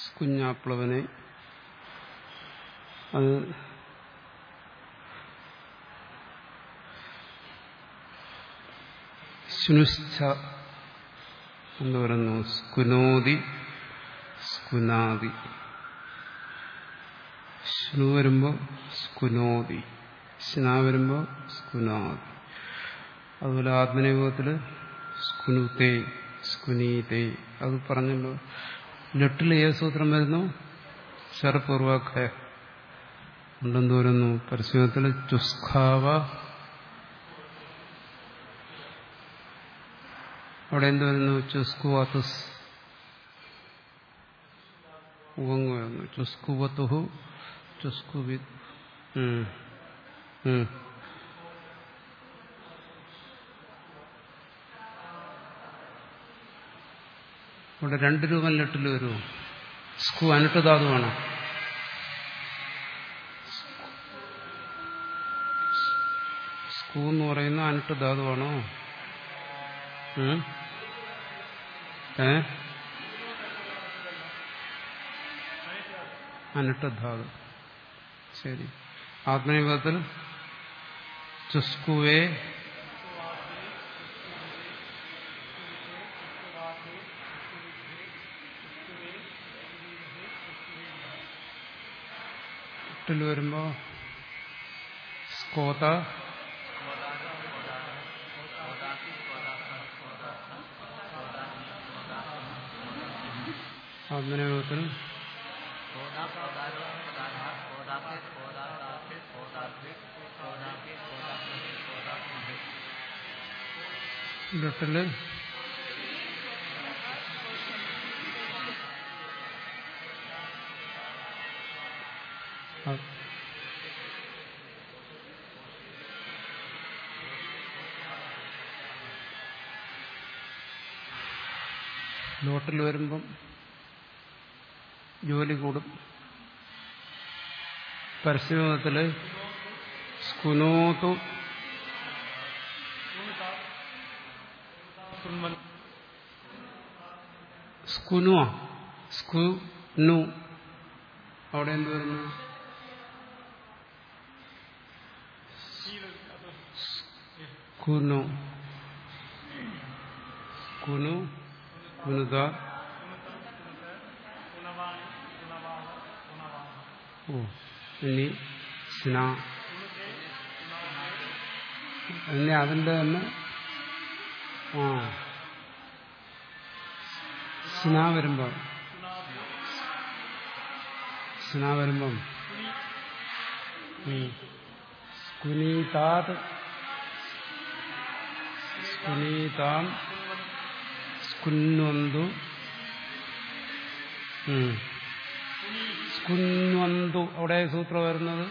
കുഞ്ഞാപ്ലവനെ അത് ശുനുശ്ച എന്ന് പറയുന്നു സ്കുനോതി സ്കുനാതി ശ്നു വരുമ്പോ സ്കുനോതി സ്ന വരുമ്പോ സ്കുനാതി അതുപോലെ ആത്മനിയോഗത്തില് സ്കുനുതേ സ്കുനീതേ അത് പറഞ്ഞല്ലോ ലെട്ടിൽ ഏത് സൂത്രം വരുന്നു ശരപൂർവഖ ഉണ്ടെന്ന് വരുന്നു പരസ്യത്തിൽ ചുസ്ഖാവ അവിടെ എന്ത് വരുന്നു ചുസ്കുവാത്തുസ് ഉവങ്ങ് വരുന്നു ചുസ്കുവത്തുഹു ചുസ്കുവി ഇവിടെ രണ്ട് രൂപം ലെട്ടിൽ വരുമോ സ്കു അനിട്ട് ധാതുവാണ് സ്കു എന്ന് പറയുന്ന അനിട്ട് ധാതുവാണോ ഏ അനിട്ട് ധാതു ശരി ആത്മനിയോഗത്തിൽ ചുസ്കുവേ ിൽ വരുമ്പോ സ്കോത ആത്മനിയോഗത്തിൽ ലിട്ടില് ലോട്ടിൽ വരുമ്പം ജോലി കൂടും പരസ്യത്തില് സ്കുനോതു സ്കുനുവ സ്കുനു അവിടെ എന്ത് വരുന്നു കുനു കുനു കുനുത ഓ ഇനി സ്ന ഇനി അതിന്റെ തന്നെ ആ സ്ന വരുമ്പോ സ്ന വരുമ്പം സ്കുനീതാത് സ്കുനീതാം സ്കുന്വന്തു സ്കുന്വന്തു അവിടെ സൂത്രം വരുന്നത്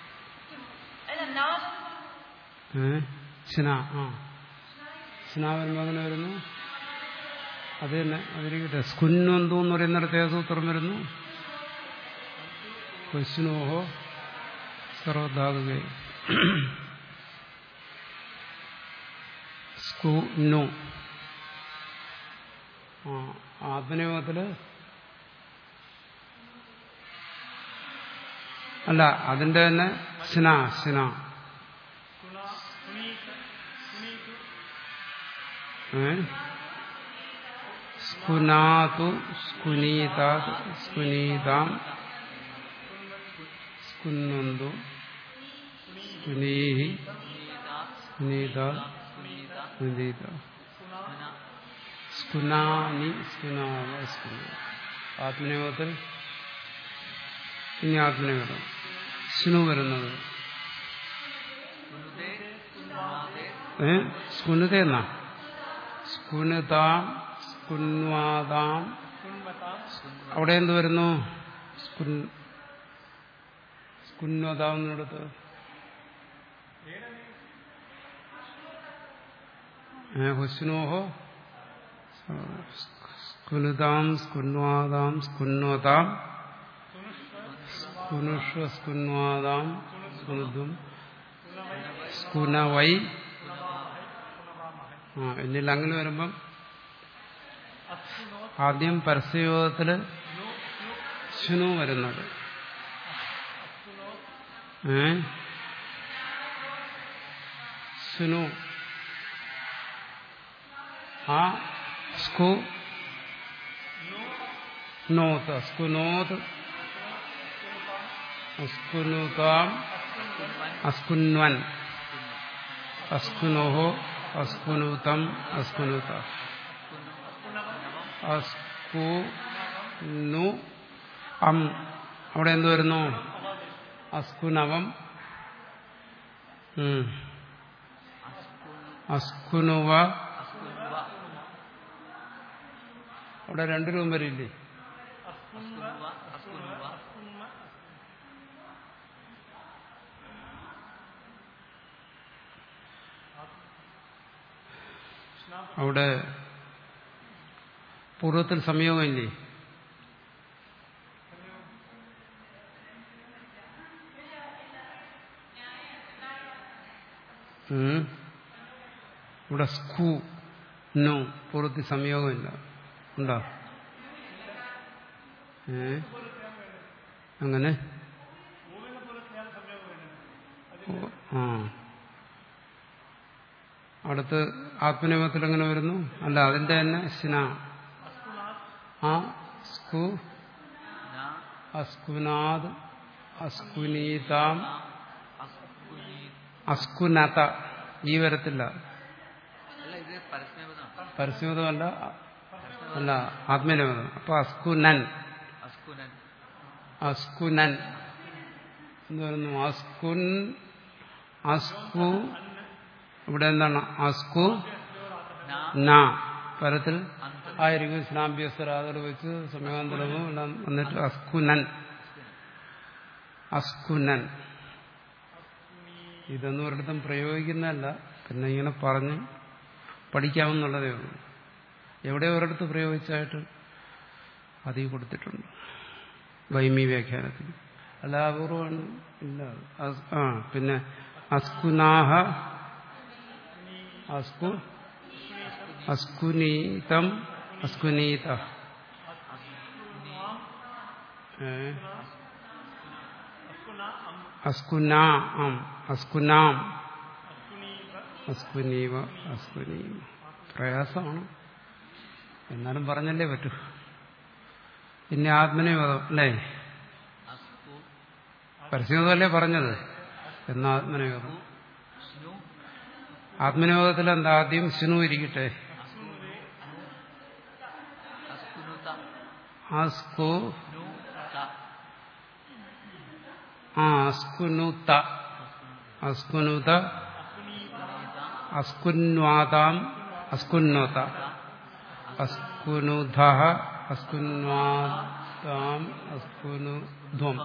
ഏ സ്ന ആ സ്ന വരുമ്പോ അങ്ങനെ വരുന്നു അത് തന്നെ അതിരിക്കട്ടെ സ്കുന്വന്തു എന്ന് പറയുന്നിടത്ത് ഏത് സൂത്രം വരുന്നു ക്വസ്നോഹോ സർവധാതുകെ സ്കുന്നു ആ ആത്മനിയോഗത്തില് അല്ല അതിന്റെ തന്നെ സ്ന സ്ന ഏ സ്കുനാതു സ്കുനീതാത് സ്കുനീതാം സ്കുന്നന്തു സ്കുനീഹി സ്കുനീതാ സ്കുനീത സ്കുനാനി സ്കുനാവ സ്കുന ആത്മനിയോഗത്തിൽ ഇനി ആത്മനിയോഗം സ്നു വരുന്നത് ഏ സ്കുനുത എന്നാ സ്കുനുതാം സ്കുന്വാതാം അവിടെ എന്ത് വരുന്നു സ്കുൻ സ്കുന്വതാം എന്നിടത്ത് ഹുസ്നോഹോ സ്കുനുതാം സ്കുന്വാതാം സ്കുന്വതാം സ്കുനുഷ്വ സ്കുന്വാതാം സ്കുനുദും സ്കുനവൈ ആ എന്നിൽ അങ്ങനെ വരുമ്പം ആദ്യം പരസ്യയോഗത്തില് ശുനു വരുന്നത് ഏ ശുനു ആ സ്കു നോത്ത് അസ്കുനോത് അസ്കുനുതാം അസ്കുൻവൻ അസ്കുനോഹോ അസ്കുനുതം അസ്കുനുത അസ്കുനു അം അവിടെ എന്ത് വരുന്നു അസ്കുനവം ഉം. അസ്കുനുവ അവിടെ രണ്ടു രൂപം വരില്ലേ അവിടെ പൂർവ്വത്തിൽ സംയോഗമില്ലേ ഉം. ഇവിടെ സ്കൂ നോ പൂർവ്വത്തിൽ സംയോഗമില്ല ഉണ്ടോ ഏ അങ്ങനെ ഓ, ആ അടുത്ത് ആത്മനിയമത്തിൽ എങ്ങനെ വരുന്നു അല്ല അതിന്റെ തന്നെ സ്ന ആ സ്കു അസ്കുനാദ് അസ്കുനീതാം അസ്കുനത ഈ വരത്തില്ല അല്ല ഇത് പരസ്മേപദമാണ് പരസ്യമതമല്ല അല്ല ആത്മനിയമതം അപ്പൊ അസ്കുനൻ അസ്കുനൻ അസ്കുനൻ എന്ന് പറയുന്നു അസ്കുൻ അസ്കു ഇവിടെ എന്താണ് അസ്കു നാ ന പരത്തിൽ അന്തം ആയിരിക്കും സ്നാഭ്യസ്തരാതർ വെച്ച് സമയാന്തരവും എല്ലാം വന്നിട്ട് അസ്കുനൻ അസ്കുനൻ ഇതൊന്നും ഒരിടത്തും പ്രയോഗിക്കുന്നതല്ല പിന്നെ ഇങ്ങനെ പറഞ്ഞ് പഠിക്കാമെന്നുള്ളതേ ഉള്ളൂ എവിടെ ഒരിടത്ത് പ്രയോഗിച്ചായിട്ട് അതിൽ കൊടുത്തിട്ടുണ്ട് വൈമി വ്യാഖ്യാനത്തിൽ അല്ല അപൂർവമാണ് ഇല്ല അസ്- ആ പിന്നെ അസ്കുനാഹ അസ്കു അസ്കുനീതം അസ്കുനീത ഏ? അസ്കുനാ അം അസ്കുനാം അസ്കുനീവ അസ്കുനീവ പ്രയാസമാണ് എന്നാലും പറഞ്ഞല്ലേ പറ്റൂ പിന്നെ ആത്മനിയോഗം അല്ലേ അസ്കു പരസ്യമതല്ലേ പറഞ്ഞത് എന്നാ ആത്മനിയോഗം സ്നു ആത്മനിയോഗത്തിൽ എന്താ ആദ്യം ശിനു ഇരിക്കട്ടെ അസ്കുനുത ആസ്കു നു ത ആ അസ്കുനുത അസ്കുനുത അസ്കുന്വാതാം അസ്കുന്നോത അസ്കുനുധ അസ്കുന്വാതാം അസ്കുനുധ്വം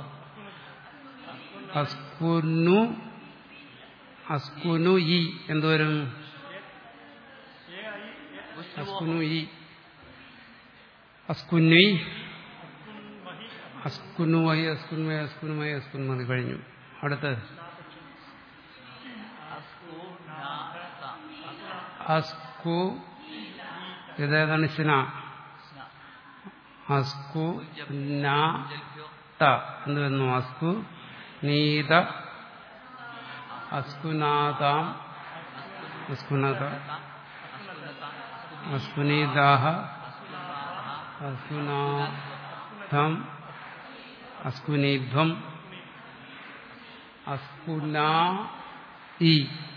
അസ്കുനു അസ്കുനു ഇ എന്തുവരും അസ്കുനു ഇ അസ്കുന്വി അസ്കുനുവൈ അസ്കുന്വൈ അസ്കുനുമൈ അസ്കുന്മതി കഴിഞ്ഞു അടുത്ത് അസ്കു നാ ത അസ്കു ഇതേതാണ് സ്ന സ്ന അസ്കു ന ജൽഭ്യോ ത എന്ന് വരുന്നു അസ്കു നീത അസ്കുനാതാം അസ്കുനത അസ്കുനത അസ്കുനീതാഹ അസ്കുനാഥം അസ്കുനീധ്വം അസ്കുനാ ഇ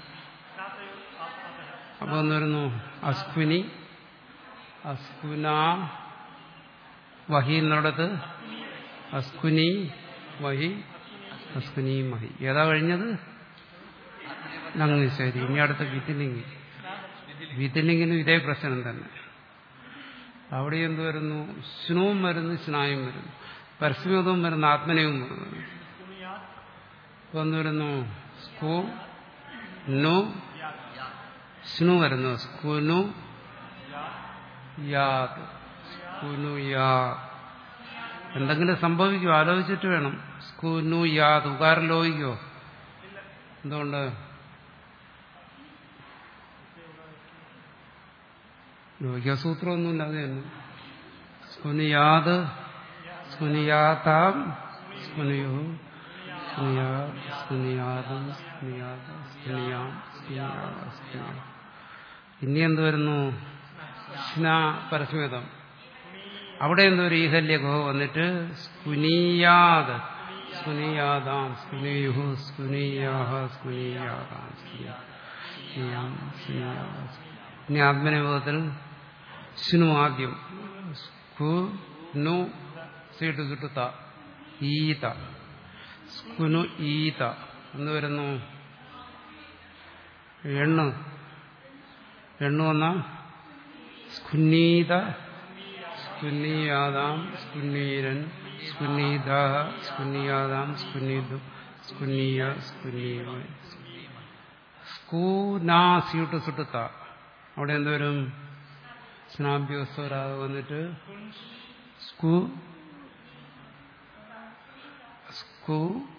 അപ്പൊ എന്ന് വരുന്നു അസ്കുനി അസ്കുനാ വഹി എന്നിടത്ത് അസ്കുനി വഹി അസ്കുനി മഹി ഏതാ കഴിഞ്ഞത് നങ്ങ് ശരി ഇനി അടുത്ത വിത്തിലിംഗി വിത്തിലിംഗിനും ഇതേ പ്രശ്നം തന്നെ അവിടെ എന്ത് വരുന്നു സ്നുവും വരുന്നു സ്നായും വരുന്നു പരസ്യമതവും വരുന്നു ആത്മനയും വരുന്നു ഇപ്പൊ എന്ത് വരുന്നു സ്കു നു സ്നു വരുന്നു സ്കുനു യാത് സ്കുനു യാ എന്തെങ്കിലും സംഭവിക്കുമോ ആലോചിച്ചിട്ട് വേണം സ്കുനു യാത് ഉകാരം ലോഹിക്കോ എന്തുകൊണ്ട് ലോഹിക സൂത്രമൊന്നുമില്ല അത് തന്നെ സ്കുനു യാത് സ്കുനിയാതാം സ്കുനിയു സ്കുനിയാ സ്കുനിയാതം സ്കുനിയാത സ്കുനിയാം സ്കുനിയാത സ്കുനിയാ ഇനി എന്ത് വരുന്നു സ്ന പരസ്മിതം അവിടെ എന്തൊരു ഈഹല്യ ഗോ വന്നിട്ട് സ്കുനീയാത് സ്കുനീയാതാം സ്കുനീയുഹു സ്കുനീയാഹ സ്കുനീയാതാം സ്കുനീയാം സ്കുനീയാഹ ഇനി ആത്മനിയോഗത്തിൽ സ്നു ആദ്യം സ്കു നു സീട്ട് ചുട്ടുത്ത ഈത സ്കുനു ഈത എന്ന് വരുന്നു എണ്ണു എണ്ണു വന്ന സ്കുന്നീത സ്കുന്നീയാതാം സ്കുന്നീരൻ സ്കുന്നീത സ്കുന്നീയാതാം സ്കുന്നീതു സ്കുന്നീയ സ്കുന്നീയ സ്കൂനാസിയുട്ട് സുട്ടുത്ത അവിടെ എന്തോരും സ്നാഭ്യോസ്വരാതെ വന്നിട്ട് സ്കു സ്കു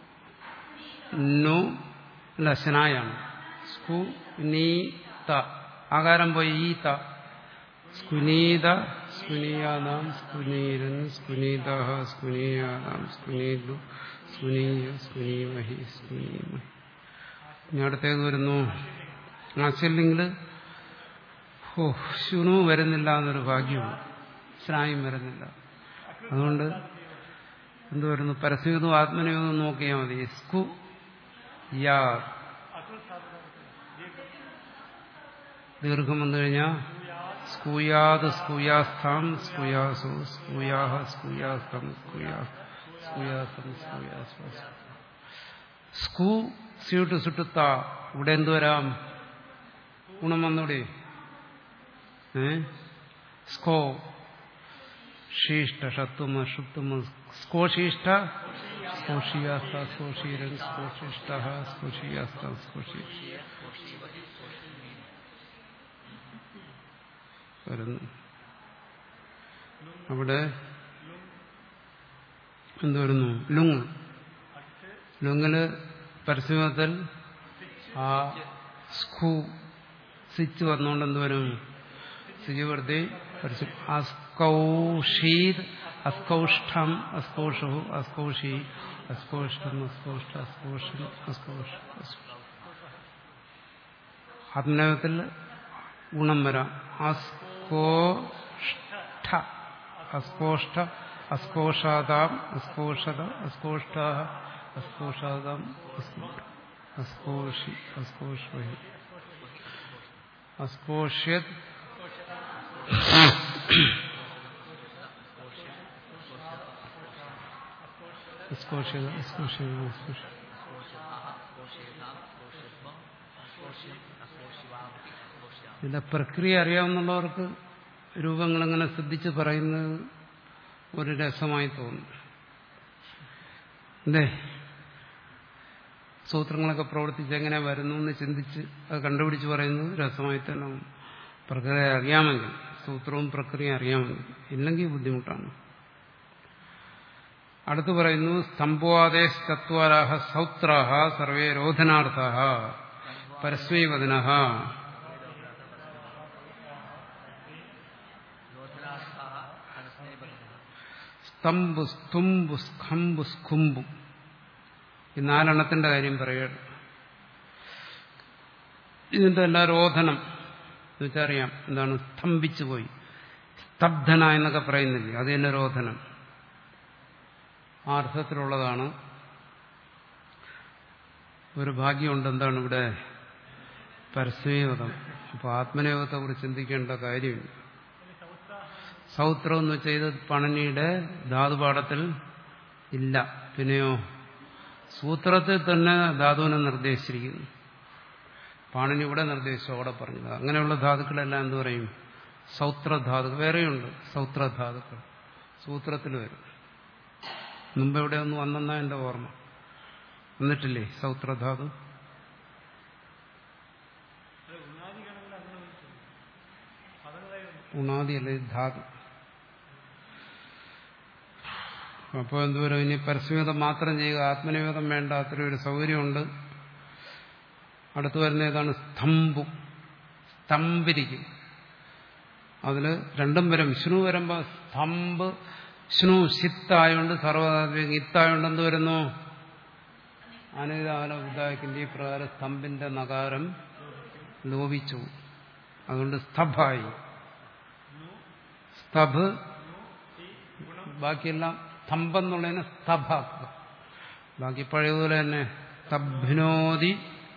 നു അല്ല ശനായാണ് സ്കു നീ ത ആകാരം പോയി ഈ ത സ്കുനീത സ്കുനീയാതാം സ്കുനീരൻ സ്കുനീത സ്കുനീയാതാം സ്കുനീതു സ്കുനീയ സ്കുനീമഹി സ്കുനീമഹി ഇനി അടുത്തേത് വരുന്നു ആശല്യങ്ങള് ഓ ശുണു വരുന്നില്ല എന്നൊരു ഭാഗ്യമാണ് സ്നായും വരുന്നില്ല അതുകൊണ്ട് എന്ത് വരുന്നു പരസ്യവും ആത്മനിയോഗം നോക്കിയാൽ മതി സ്കു യാ ദീർഘം വന്നു കഴിഞ്ഞാൽ സ്കൂയാത് സ്കൂയാസ്ഥാം സ്കൂയാസു സ്കൂയാഹ സ്കൂയാസ്തം സ്കൂയാ സ്കൂയാസം സ്കൂയാസ്വ സ്കൂ സ്യൂട്ട് സുട്ടുത്ത ഇവിടെ എന്തു വരാം ഗുണം വന്നൂടെ ഏ സ്കോ ശീഷ്ട ഷത്തുമ ഷുത്തുമ സ്കോശീഷ്ട സ്കോഷിയാസ്ത സ്കോഷീരൻ സ്കോശിഷ്ട സ്കോഷിയാസ്ത സ്കോഷി വരുന്നു അവിടെ എന്ത് വരുന്നു ലുങ് ലുങ്ങില് പരസ്യമത്തിൽ ആ സ്കൂ സിച്ച് വന്നുകൊണ്ട് എന്ത് വരും സിജ് വെറുതെ പരസ്യം അസ്കൗഷീത് അസ്കൗഷ്ഠം അസ്കൗഷു അസ്കൗഷി അസ്കൗഷ്ടം അസ്കൗഷ്ട അസ്കൗഷം അസ്കൗഷ ആത്മനേയത്തിൽ ഗുണം വരാം അസ്കോഷ്ഠ അസ്കോഷ്ഠ അസ്കോഷാതാം അസ്കോഷത അസ്കോഷ്ഠ അസ്കോഷാതാം അസ്കോഷി അസ്കോഷ്വഹി അസ്കോഷ്യത് അസ്കോഷ്യത അസ്കോഷ്യത അസ്കോഷ്യ ഇതിന്റെ പ്രക്രിയ അറിയാവുന്നവർക്ക് രൂപങ്ങളെങ്ങനെ ശ്രദ്ധിച്ച് പറയുന്നത് ഒരു രസമായി തോന്നും അല്ലേ സൂത്രങ്ങളൊക്കെ പ്രവർത്തിച്ച് എങ്ങനെ വരുന്നു എന്ന് ചിന്തിച്ച് അത് കണ്ടുപിടിച്ച് പറയുന്നത് രസമായി തന്നെ പ്രക്രിയ അറിയാമെങ്കിൽ സൂത്രവും പ്രക്രിയ അറിയാമെങ്കിൽ ഇല്ലെങ്കിൽ ബുദ്ധിമുട്ടാണ് അടുത്ത് പറയുന്നു സ്തംഭവാദേശ ചത്വാരാഹ സൗത്രാഹ സർവേ രോധനാർത്ഥ പരസ്മൈവദന സ്തംബു സ്തുംബു സ്ഖംബു സ്ഖുംബു ഈ നാലെണ്ണത്തിന്റെ കാര്യം പറയുകയാണ് ഇതിന്റെ എല്ലാ രോധനം എന്ന് വെച്ചാൽ അറിയാം എന്താണ് സ്തംഭിച്ചു പോയി സ്തബ്ധന എന്നൊക്കെ പറയുന്നില്ലേ അത് തന്നെ രോധനം ആ അർത്ഥത്തിലുള്ളതാണ് ഒരു ഭാഗ്യമുണ്ട് എന്താണ് ഇവിടെ പരസ്മീവതം അപ്പോൾ ആത്മനിയോഗത്തെ കുറിച്ച് ചിന്തിക്കേണ്ട കാര്യമില്ല സൗത്രം എന്ന് വെച്ചാൽ ഇത് പണനിയുടെ ധാതുപാഠത്തിൽ ഇല്ല പിന്നെയോ സൂത്രത്തിൽ തന്നെ ധാതുവിനെ നിർദ്ദേശിച്ചിരിക്കുന്നു പാണിനി ഇവിടെ നിർദ്ദേശിച്ചു അവിടെ പറഞ്ഞത് അങ്ങനെയുള്ള ധാതുക്കളെല്ലാം എന്തു പറയും സൗത്രധാതുക്കൾ വേറെയുണ്ട് സൗത്രധാതുക്കൾ സൂത്രത്തിൽ വരും മുമ്പ് എവിടെ ഒന്ന് വന്നെന്നാ എന്റെ ഓർമ്മ വന്നിട്ടില്ലേ സൗത്രധാതു ഉണാദിയല്ലേ ധാതു അപ്പോൾ എന്തോരം ഇനി പരസ്യവേദം മാത്രം ചെയ്യുക ആത്മനിവേദം വേണ്ട അത്രയും ഒരു സൗകര്യമുണ്ട് അടുത്തു വരുന്ന ഏതാണ് സ്തംഭു സ്തംഭിരിക്കും അതിൽ രണ്ടും വരും വിഷ്ണു വരുമ്പോൾ സ്തംഭ് ശ്നു സിത്തായോണ്ട് സർവധാത്വിക ഇത്തായോണ്ട് എന്ത് വരുന്നു അനിതാല ഉദാഹരിക്കുന്ന ഈ പ്രകാരം സ്തംഭിന്റെ നകാരം ലോപിച്ചു അതുകൊണ്ട് സ്തഭായി സ്തഭ് ബാക്കിയെല്ലാം സ്തംഭം എന്നുള്ളതിനെ സ്തഭാക്കുക ബാക്കി പഴയതുപോലെ തന്നെ സ്തഭ്നോതി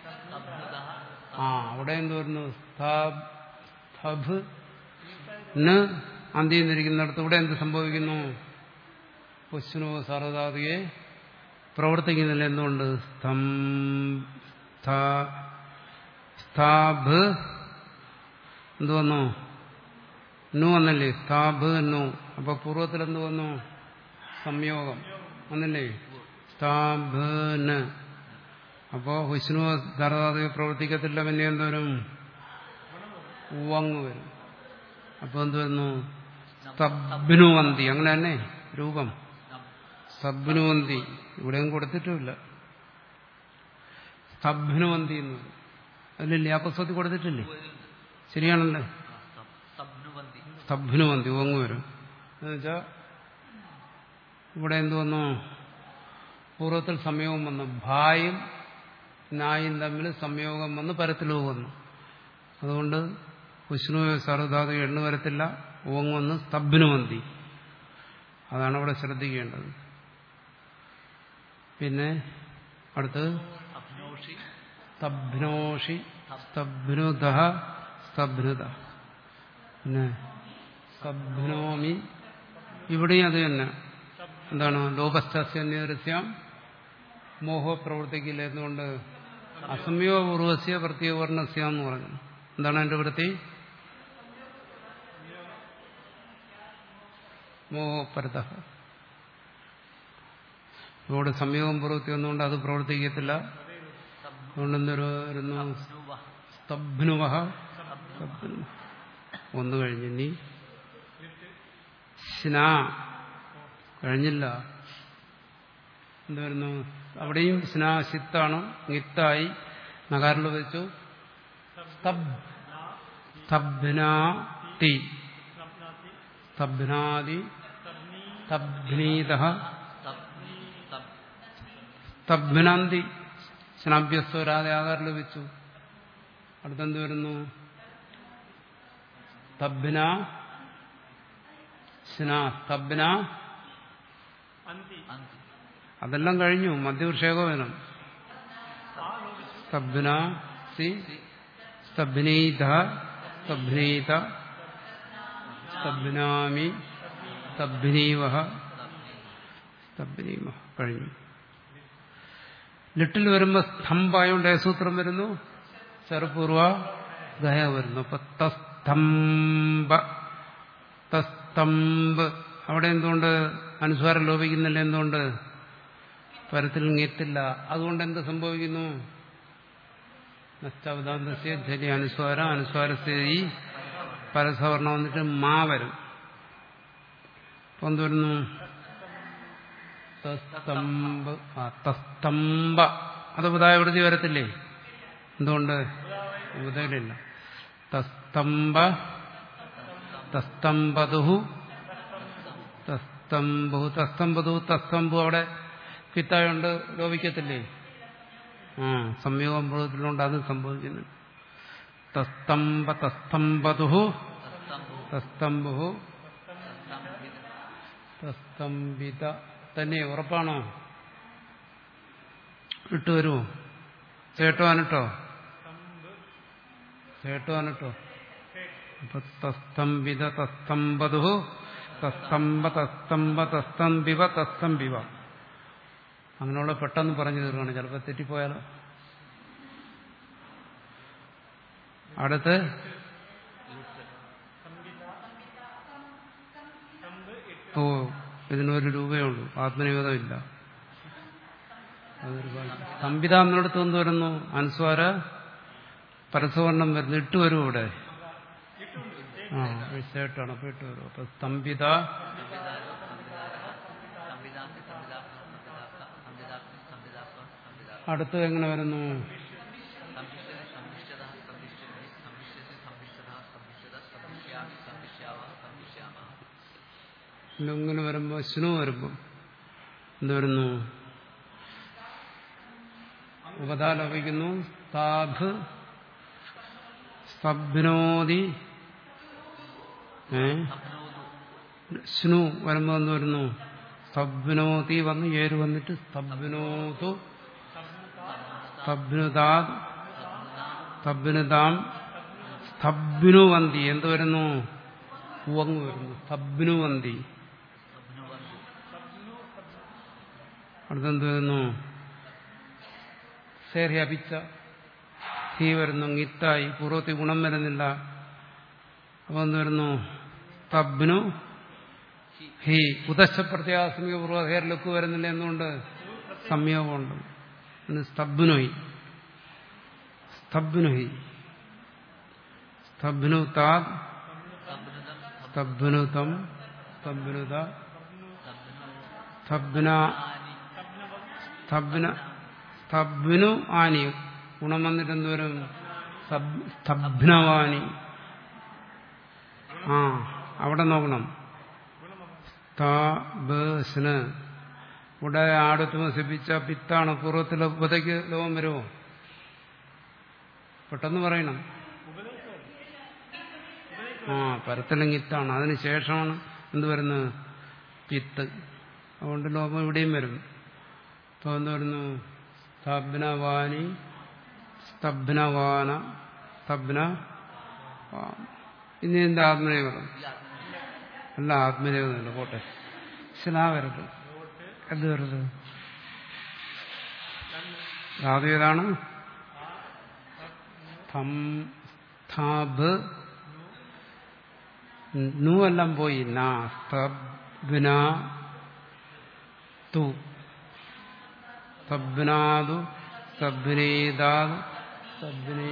ആ അവിടെ എന്ത് വരുന്നു സ്തഭ് ന് അന്ത്യം തിരിക്കുന്നിടത്ത് ഇവിടെ എന്ത് സംഭവിക്കുന്നു പുഷ്ണു സർവധാതുയെ പ്രവർത്തിക്കുന്നില്ല എന്തുകൊണ്ട് സ്തം സ്ഥ- സ്ഥാബ് എന്ത് വന്നു നു വന്നല്ലേ സ്ഥാബ് നു അപ്പൊ പൂർവ്വത്തിൽ എന്ത് വന്നു സംയോഗം വന്നില്ലേ സ്ഥാബ് അപ്പോ വിഷ്ണു ധാരാതെ പ്രവർത്തിക്കത്തില്ല പിന്നെ എന്തോരും ഉവങ്ങ് വരും അപ്പൊ എന്ത് വരുന്നു സ്തബ്നുവന്തി അങ്ങനെ തന്നെ രൂപം സ്തബ്നുവന്തി ഇവിടെയും കൊടുത്തിട്ടുമില്ല സ്തബ്നുവന്തി എന്ന് പറയും. അതിലില്ലേ ആ പുസ്തകത്തിൽ കൊടുത്തിട്ടില്ലേ ശരിയാണല്ലേ സബ്നുവന്തി സ്തബ്നുവന്തി ഉവങ്ങ് വരും എന്നുവെച്ചാ ഇവിടെ എന്ത് വന്നു പൂർവ്വത്തിൽ സംയോഗം വന്നു ഭായും നായും തമ്മിൽ സംയോഗം വന്ന് പരത്തിലോ വന്നു അതുകൊണ്ട് വിഷ്ണു സർവധാതു എണ്ണു വരത്തില്ല ഓങ്ങൊന്ന് സ്തബ്നുവന്തി അതാണ് അവിടെ ശ്രദ്ധിക്കേണ്ടത് പിന്നെ അടുത്ത് അബ്നോഷി സ്തബ്നോഷി സ്തബ്നുത സ്തബ്നുത പിന്നെ സ്തബ്നോമി ഇവിടെയും അത് തന്നെ എന്താണ് ലോകസ്ഥസ്യ നിരസ്യം മോഹ പ്രവർത്തിക്കില്ല എന്തുകൊണ്ട് അസംയോഗപൂർവസ്യ പ്രത്യേകവർണ്ണസ്യ എന്ന് പറഞ്ഞു എന്താണ് എന്റെ വൃത്തി മോഹപരത ഇവിടെ സംയോഗം പ്രവൃത്തി ഒന്നുകൊണ്ട് അത് പ്രവർത്തിക്കത്തില്ല അതുകൊണ്ട് എന്തൊരു വരുന്നു സബ്നുവ സ്തബ്നുവഹ സ്തബ്നുവ. ഒന്ന് കഴിഞ്ഞു ഇനി സ്നാ കഴിഞ്ഞില്ല എന്ത് വരുന്നു അവിടെയും സ്നാ സിത്താണ് നിത്തായി നഗാറിൽ വെച്ചു സ്തബ് സ്തബ്നാതി സ്തബ്നാതി സ്തബ്നീത സബ്നി സബ് സ്തബ്നാന്തി സ്നാഭ്യസ്വരാതെ ആകാറിൽ വെച്ചു അടുത്തെന്ത് വരുന്നു സ്തബ്ന സ്നാ സ്തബ്ന അന്തി അതെല്ലാം കഴിഞ്ഞു മധ്യവൃഷേകോപനം സ്തബ്ന സി സ്തബ്നീത സ്തബ്നീത സ്തബ്നാമി സ്തബ്നീവഹ സ്തബ്നീമ കഴിഞ്ഞു ലിട്ടിൽ വരുമ്പോ സ്തംഭായോണ്ട് ഏസൂത്രം വരുന്നു ചെറുപൂർവ ഗയ വരുന്നു അപ്പൊ തസ്തംഭ തസ്തംബ് അവിടെ എന്തുകൊണ്ട് അനുസ്വാരം ലോപിക്കുന്നില്ല എന്തുകൊണ്ട് പരത്തിൽ ഇങ്ങെത്തില്ല അതുകൊണ്ട് എന്ത് സംഭവിക്കുന്നു നഷ്ടവതാന്തസ്യ ധരി അനുസ്വാര അനുസ്വാരസ്ഥിതി പരസവർണം വന്നിട്ട് മാ വരും അപ്പൊ എന്ത് വരുന്നു തസ്തംബ് ആ തസ്തംബ അത് ബുധായവൃത്തി വരത്തില്ലേ എന്തുകൊണ്ട് ബുധയിലില്ല തസ്തംബ തസ്തംബതുഹു തസ്തംബു തസ്തംബതു തസ്തംബു അവിടെ കിത്തായോണ്ട് ലോപിക്കത്തില്ലേ ആ സംയോഗം പ്രവൃത്തിയിലുണ്ട് അത് സംഭവിക്കുന്നു തസ്തംബ തസ്തംബതുഹു തസ്തംഭു തസ്തംബുഹു തസ്തംഭിത തസ്തംബിത തന്നെ ഉറപ്പാണോ ഇട്ട് വരുമോ ചേട്ടോ അനട്ടോ ചേട്ടോ അനട്ടോ അപ്പൊ തസ്തംബിത തസ്തംബതു തസ്തംബ തസ്തംബ തസ്തംബിവ തസ്തംബിവ അങ്ങനെയുള്ള പെട്ടെന്ന് പറഞ്ഞു തീർക്കണം ചിലപ്പോൾ തെറ്റിപ്പോയാലോ അടുത്ത് ഓ ഇതിനൊരു രൂപയേ ഉള്ളൂ ആത്മനിവേദമില്ല അതൊരു ഭാഗ്യം. സംവിധ എന്നിടത്ത് എന്ത് വരുന്നു അനുസ്വാര പരസവർണം വരുന്നു ഇട്ട് വരും ഇവിടെ ആ വിശേഷമാണ് അപ്പൊ ഇട്ട് വരും അപ്പൊ സ്തംഭിത സംവിധാത്തി സംവിധാത്മ സംവിധാത്ത സംവിധാത്മ സംവിധാത്മ സംവിധാത്ത അടുത്ത് എങ്ങനെ വരുന്നു സംവിഷ്ടതി സംവിഷ്ടത സംവിഷ്ടതി സംവിഷ്ടതി സംവിഷ്ടത സംവിഷ്ടത സംവിഷ്യാമി സംവിഷ്യാവ സംവിഷ്യാമ ലുങ്ങിന് വരുമ്പോൾ സ്നു വരുമ്പം എന്ത് വരുന്നു ഉപതാ ലഭിക്കുന്നു താഭ് സ്തബ്നോതി ഏ സ്നു വരുമ്പോ എന്ത് വരുന്നു സ്തബ്നോതി വന്ന് ഏര് വന്നിട്ട് സ്തബ്നോതു സ്തബ്നുതാ സ്തബ്നുതാം സ്തബ്നുവന്തി എന്ത് വരുന്നു ഉവങ്ങ് വരുന്നു സ്തബ്നുവന്തി അടുത്തെന്ത് വരുന്നു സേർഹ്യപിച്ച ഹീ വരുന്നു ഗിത്തായി പൂർവ്വത്തിൽ ഗുണം വരുന്നില്ല അപ്പൊ എന്ത് വരുന്നു തബ്നു ഹി ഉദശപ്രത്യാസമിക പൂർവ്വ ഹേർ ലുക്ക് വരുന്നില്ല എന്തുകൊണ്ട് സംയോഗമുണ്ട് പിന്നെ സ്തബ്നുഹി സ്തബ്നുഹി സ്തബ്നു താ സ്തബ്നുതം സ്തബ്നുത സ്തബ്ന സ്തബ്ന സ്തബ്നു ആനി ഗുണം വന്നിട്ട് എന്തോരും സ്തബ്നവാനി ആ അവിടെ നോക്കണം സ്തബ്ന് ഇവിടെ ആടത്ത് വസിപ്പിച്ച പിത്താണ് പൂർവ്വത്തിലെ ഉപതയ്ക്ക് ലോകം വരുമോ പെട്ടെന്ന് പറയണം ആ പരത്തലങ്ങിത്താണ് അതിന് ശേഷമാണ് എന്ത് വരുന്നത് പിത്ത് അതുകൊണ്ട് ലോകം ഇവിടെയും വരും ഇപ്പൊ എന്ത് വരുന്നു സ്തബ്നവാനി സ്തബ്നവാന സ്തബ്ന ഇനി എന്റെ ആത്മനേപദം അല്ല ആത്മനേപദമല്ല പോട്ടെ ശിലാ വരരുത് എന്ത് വരരുത് ധാതു ഏതാണ് സ്ഥാബ് നു എല്ലാം പോയി നാ സ്തബ്ന തു സ്തബ്നാദു സ്തബ്നേദാദ് സ്തബ്നേ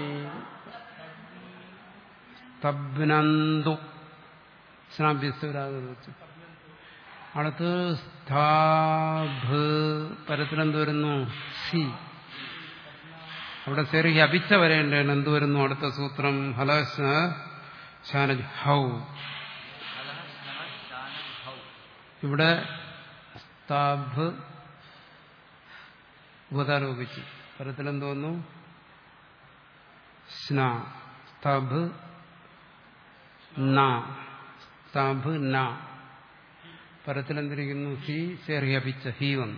സ്തബ്നന്തു സ്നാഭ്യസ്വരാഗത് വെച്ച് അടുത്ത് സ്ഥാഭ് പരത്തിലെന്ത് വരുന്നു സി അവിടെ ശരി അപിച്ച വരേണ്ടതാണ് എന്ത് വരുന്നു അടുത്ത സൂത്രം ഹലസ്ന ശാനജ് ഹൗ ഇവിടെ സ്ഥാഭ് ഉപതാരോപിച്ചു പരത്തിലെന്തോന്നു സ്ന സ്തഭ് ന സ്തഭ് ന പരത്തിലെന്തിരിക്കുന്നു ഹി ചേർഹ്യപിച്ച ഹി വന്നു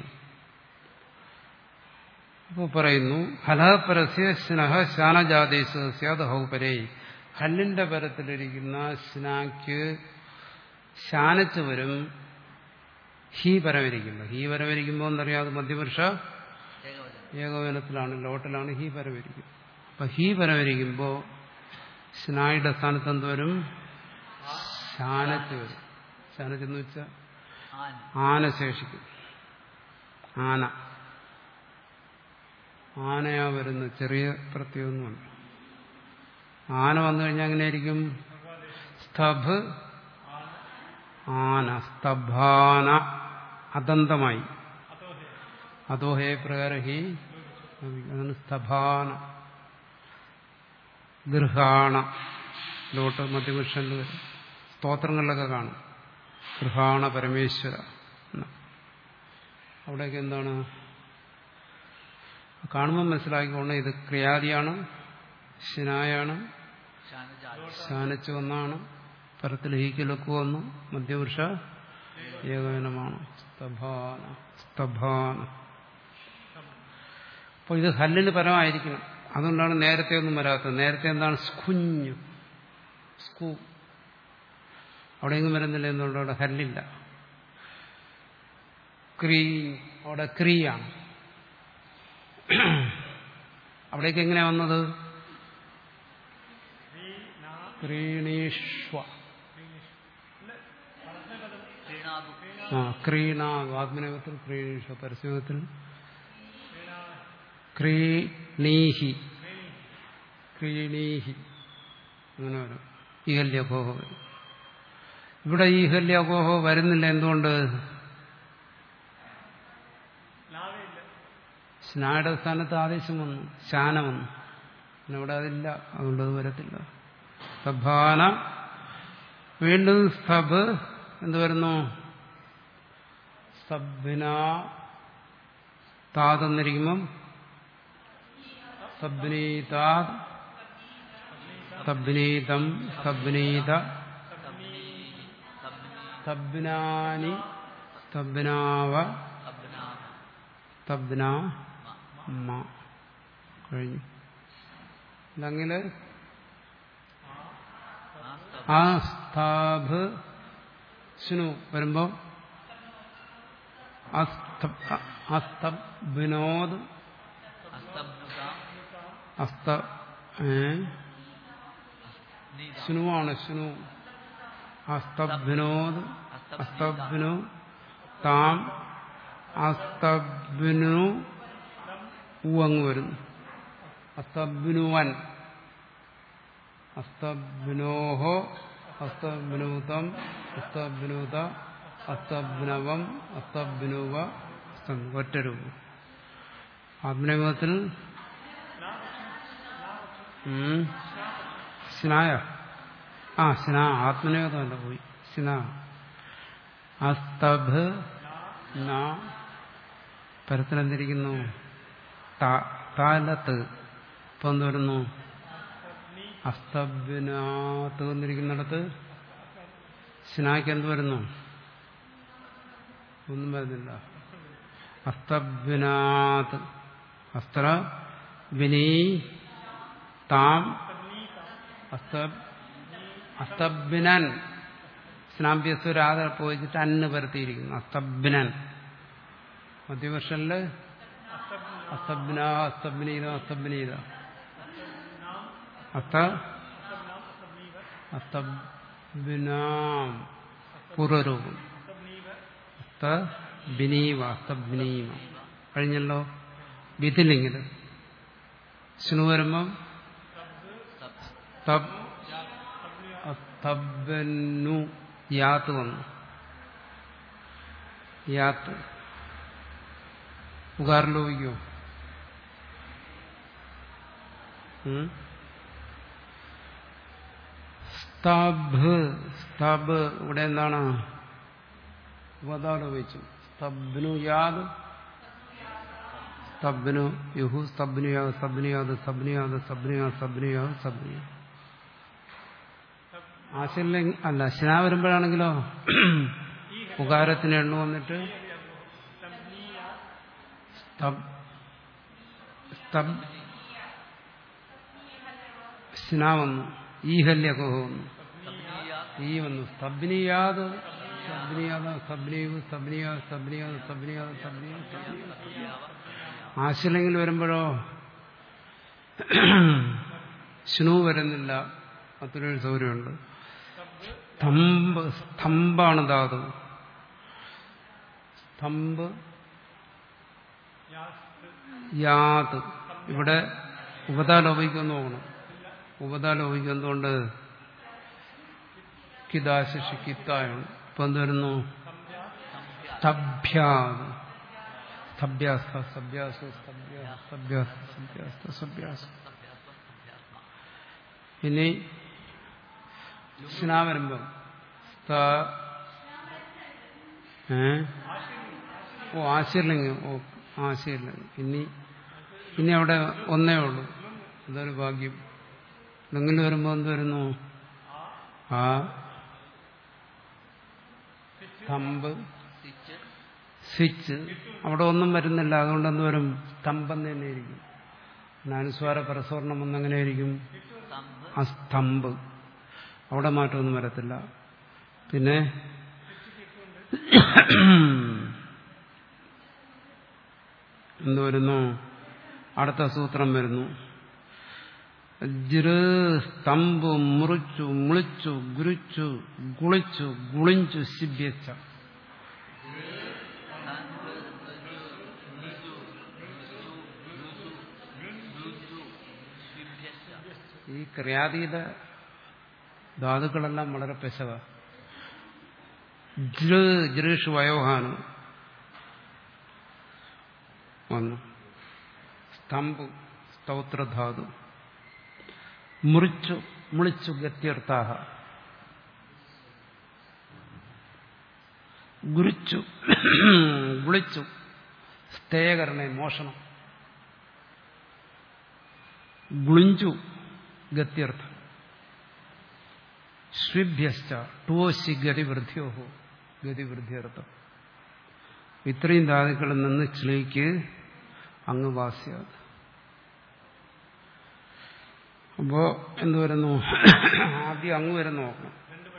അപ്പോൾ പറയുന്നു ഹലപരസ്യ സ്നഹ ശാനജാതേശ സ്യാദ് ഹൗപരേ ഹല്ലിന്റെ പരത്തിലിരിക്കുന്ന സ്നാക്ക് ശാനച്ച് വരും ഹീ പരവരിക്കുമ്പോൾ ഹീ പരവരിക്കുമ്പോൾ എന്നറിയാം അത് മധ്യപുരുഷ ഏകോപനത്തിലാണ് ലോട്ടിലാണ് ഹീ പരവരിക്കും അപ്പൊ ഹീ പരവരിക്കുമ്പോൾ സ്നായുടെ സ്ഥാനത്ത് എന്ത് വരും ശാനച്ച് വരും ശാനച്ചെന്ന് വെച്ചാൽ ആന ശേഷിക്കും ആന ആനയാ വരുന്ന ചെറിയ പ്രത്യേകമൊന്നുമല്ല ആന വന്നു കഴിഞ്ഞാൽ എങ്ങനെയായിരിക്കും സ്തഭ് ആന സ്തഭാന അതന്തമായി അതോ ഹേ പ്രകാരം ഹി അതാണ് സ്തഭാന ഗൃഹാണ ലോട്ട് മധ്യപുരുഷനിൽ സ്തോത്രങ്ങളിലൊക്കെ കാണും ഗൃഹാണ പരമേശ്വര അവിടെയൊക്കെ എന്താണ് കാണുമ്പോൾ മനസ്സിലാക്കിക്കൊണ്ട് ഇത് ക്രിയാദിയാണ് ശിനായാണ് ശാനച്ച് ഒന്നാണ് പരത്തിൽ ഹീക്കിലൊക്കെ വന്നു മധ്യപുരുഷ ഏകോപനമാണ് സ്തഭാന സ്തഭാന അപ്പോൾ ഇത് ഹല്ലിന് പരമായിരിക്കണം അതുകൊണ്ടാണ് നേരത്തെ ഒന്നും വരാത്തത് നേരത്തെ എന്താണ് സ്കുഞ്ഞ് സ്കൂ അവിടെയെങ്കിലും വരുന്നില്ല എന്നുകൊണ്ട് അവിടെ ഹല്ലില്ല ക്രീ അവിടെ ക്രീയാണ് അവിടേക്ക് എങ്ങനെയാ വന്നത് ക്രീണീഷ്വ ആ ക്രീണാ ആത്മനേപത്തിൽ ക്രീണീഷ്വ പരസ്യത്തിൽ ക്രീണീഹി ക്രീണീഹി അങ്ങനെ വരും ഈഹല്യഘോഹ വരും ഇവിടെ ഈഹല്യഘോഹ വരുന്നില്ല എന്തുകൊണ്ട് സ്നായുടെ സ്ഥാനത്ത് ആദേശം വന്നു ശാന വന്നു പിന്നെ ഇവിടെ അതില്ല അതുകൊണ്ട് അത് വരത്തില്ല സ്തഭാന വീണ്ടും സ്തബ് എന്ത് വരുന്നു സ്തബ്ന താതെന്നിരിക്കുമ്പം സ്തബ്നീതാ സ്തബ്നീതം സ്തബ്നീത സ്തബ്നാനി സ്തബ്നാവ സ്തബ്ന മ കഴിഞ്ഞു ഇതങ്ങില് ആ സ്ഥാപ് ശുനു വരുമ്പോ അസ്തബ്നോദ് അസ്ത ഏ ശുനുവാണ് ശുനു അസ്തബ്നോദ് അസ്തബ്നു താം അസ്തബ്നു ഊ അങ്ങ് വരുന്നു അസ്തബ്നുവൻ അസ്തബ്നോഹോ അസ്തബ്നൂതം അസ്തബ്നൂത അസ്തബ്നവം അസ്തബ്നുവ ഒറ്റ രൂപം ആത്മനിയമത്തിൽ സ്നായ ആ സ്നാ ആത്മനിയോഗമല്ല പോയി സ്ന അസ്തഭ് ന പരത്തിലെന്തിരിക്കുന്നു താലത്ത് ഇപ്പൊ എന്ത് വരുന്നു അസ്തബിനാത്ത് വന്നിരിക്കുന്നിടത്ത് സ്നാക്ക് എന്ത് വരുന്നു ഒന്നും വരുന്നില്ല അസ്തബിനാത്ത് അസ്ത്ര വിനീ താം അസ്ത അസ്തബിനൻ സ്നാഭ്യസ്വരാതെ പോയിട്ട് അന്ന് പരത്തിയിരിക്കുന്നു അസ്തബിനൻ മധ്യവർഷനില് അസ്തബ്ന അസ്തബ്നീത അസ്തബ്നീത അസ്ത അസ്തബ്നാം പൂർവരൂപം അസ്തബിനീവ അസ്തബ്നീവ കഴിഞ്ഞല്ലോ വിധിലിംഗിത് ശിനു വരുമ്പം അസ്തബനു യാത്ത് വന്നു യാത്ത് ഉകാറിലോപിക്കോ സ്തബ് സ്തബ് ഇവിടെ എന്താണ് ഉപതാലോപിച്ചു സ്തബ്നു യാത് സ്തബ്നു യുഹു സ്തബ്നു യാത് സ്തബ്നു യാത് സ്തബ്നു യാത് സ്തബ്നു യാത് സ്തബ്നു യാത് സ്തബ്നു യാത് ആശയില്ല അല്ല ശന വരുമ്പോഴാണെങ്കിലോ ഉകാരത്തിന് എണ്ണ വന്നിട്ട് സ്ന വന്നു ഈഹല്യൊക്കെ വന്നു ഈ വന്നു സ്തബ്നിയാത് സ്തബ്നിയാത് സ്തബ്നീവ് സ്തബ്നിയാത് സ്തബ്നിയാത് സ്തബ്നിയാത് സ്തബ്നിയാത് ആശില്ലെങ്കിൽ വരുമ്പോഴോ സ്നു വരുന്നില്ല അത്രയൊരു സൗകര്യമുണ്ട് സ്തംഭ് സ്തംഭാണ് ധാതു സ്തംഭ് യാത് ഇവിടെ ഉപതാലോപിക്കുമെന്ന് നോക്കണം ഉപതാലോപിക്കുന്നതുകൊണ്ട് കിതാശിഷി കിത്തായാണ് ഇപ്പൊ എന്ത് വരുന്നു സ്തഭ്യാത് സ്തഭ്യാസ്ത സഭ്യാസ സ്തഭ്യാസ സഭ്യാസ സഭ്യാസ്ത സഭ്യാസ ഇനി സ്നാ വരുമ്പം ഏ ഓ ആശീർലിംഗം ഓ ആശീർലിംഗം ഇനി ഇനി അവിടെ ഒന്നേ ഉള്ളൂ അതൊരു ഭാഗ്യം എന്തെങ്കിലും വരുമ്പോൾ എന്ത് വരുന്നു ആ സ്തംഭ് സ്വിച്ച് അവിടെ ഒന്നും വരുന്നില്ല അതുകൊണ്ട് എന്ത് വരും സ്തംഭം തന്നെ ഇരിക്കും അനുസ്വാര പരസ്വർണം ഒന്നെങ്ങനെ ഇരിക്കും ആ സ്തംഭ് അവിടെ മാറ്റമൊന്നും വരത്തില്ല പിന്നെ എന്ത് വരുന്നു അടുത്ത സൂത്രം വരുന്നു ജൃ സ്തംഭു മുറിച്ചു മുളിച്ചു ഗുരുച്ചു ഗുളിച്ചു ഗുളിഞ്ചു ശിബ്യച്ച ഈ ക്രിയാതീത ധാതുക്കളെല്ലാം വളരെ പെശക ജൃ ജൃഷ് വയോഹാനം വന്നു സ്തംഭു സ്തോത്രധാതു മുറിച്ചു മുളിച്ചു ഗത്യർത്ഥാഹ ഗുരുച്ചു ഗുളിച്ചു സ്ഥേയകരണ മോഷണം ഗുളിഞ്ചു ഗത്യർത്ഥം ശ്രിഭ്യശ്ച ടോശി ഗതിവൃദ്ധിയോഹോ ഗതിവൃദ്ധിയർത്ഥം ഇത്രയും ധാതുക്കളിൽ നിന്ന് ചിലേക്ക് അങ്ങ് വാസ്യാത് അപ്പോ എന്ത് വരുന്നു ആദ്യം അങ്ങ് വരെ നോക്കണം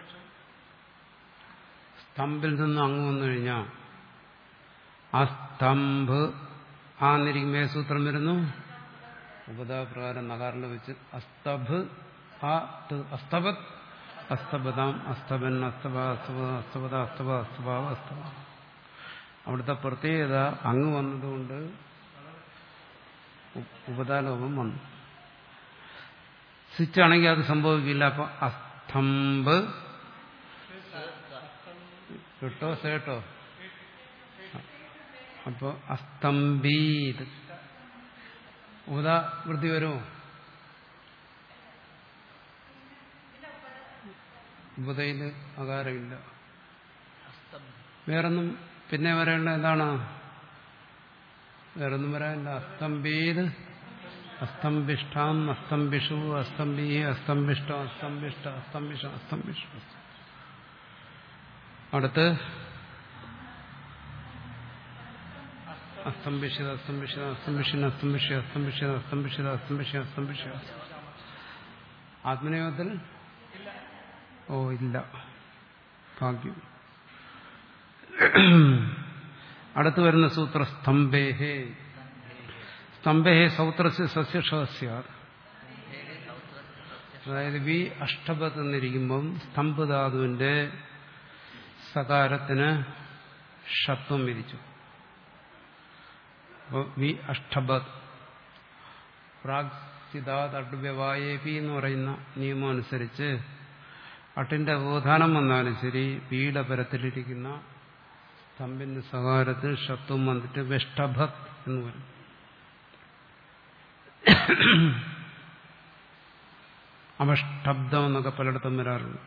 സ്തംഭിൽ നിന്ന് അങ്ങ് വന്നു കഴിഞ്ഞാൽ ആ സ്തംഭ് ആ നിരിക്കുമ്പോ സൂത്രം വരുന്നു ഉപതാപ്രകാരം നഗാറിൽ വെച്ച് അസ്തഭ് ആ അസ്തബത് അസ്തബതാം അസ്തബൻ അസ്തബ അസ്തബ അസ്തബത അസ്തബ അസ്തഭാവ അസ്തബ അവിടുത്തെ പ്രത്യേകത അങ്ങ് വന്നതുകൊണ്ട് ഉപതാലോകം വന്നു സ്വിച്ചാണെങ്കിൽ അത് സംഭവിക്കില്ല അപ്പൊ അസ്തംഭ് കേട്ടോ സേട്ടോ അപ്പൊ അസ്തംബീത് ഉദാ വൃത്തി വരുമോ ഉപതയിൽ അകാരമില്ല വേറൊന്നും പിന്നെ വരേണ്ട എന്താണ് വേറൊന്നും വരാനില്ല അസ്തംബീത് അസ്തംബിഷ്ടാം അസ്തംബിഷു അസ്തംബി അസ്തംബിഷ്ട അസ്തംബിഷ്ട അസ്തംബിഷ അസ്തംബിഷു അടുത്ത് അസ്തംഭിഷിത അസ്തംഭിഷിത അസ്തംഭിഷൻ അസ്തംഭിഷ അസ്തംഭിഷിത അസ്തംഭിഷിത അസ്തംഭിഷ അസ്തംഭിഷ ആത്മനിയോഗത്തിൽ ഓ ഇല്ല ഭാഗ്യം അടുത്ത് വരുന്ന സൂത്ര സ്തംഭേഹേ സ്തംഭേഹേ സൗത്രസ്യ സസ്യഷസ്യാത് അതായത് വി അഷ്ടപത്ത് എന്നിരിക്കുമ്പം സ്തംഭധാതുവിന്റെ സകാരത്തിന് ഷത്വം വിധിച്ചു അപ്പോൾ വി അഷ്ടബത് പ്രാഗ്സിതാത് അഡ്വ്യവായേപി എന്ന് പറയുന്ന നിയമം അനുസരിച്ച് അട്ടിന്റെ അവധാനം വന്നാലും ശരി വീടെ പരത്തിലിരിക്കുന്ന സ്തംഭിന്റെ സകാരത്തിൽ ഷത്വം വന്നിട്ട് വെഷ്ടഭത് എന്ന് പറയും അവഷ്ടബ്ദം എന്നൊക്കെ പലയിടത്തും വരാറുണ്ട്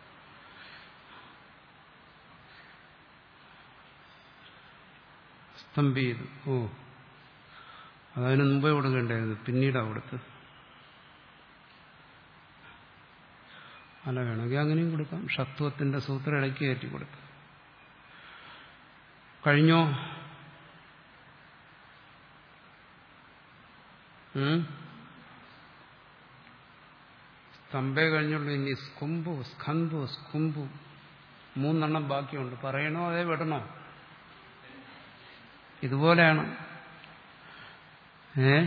സ്തംഭി ചെയ്തു ഓ അതതിന് മുമ്പേ കൊടുക്കേണ്ടായിരുന്നു പിന്നീട് അവിടുത്തെ അല്ല വേണമെങ്കിൽ അങ്ങനെയും കൊടുക്കാം ഷത്വത്തിന്റെ സൂത്രം ഇടയ്ക്ക് കയറ്റി കൊടുത്തു കഴിഞ്ഞോ സ്തംഭേ കഴിഞ്ഞുള്ളൂ ഇനി സ്കുംഭു സ്കന്ധു സ്കുംഭു മൂന്നെണ്ണം ബാക്കിയുണ്ട് പറയണോ അതേ വിടണോ ഇതുപോലെയാണ് ഏ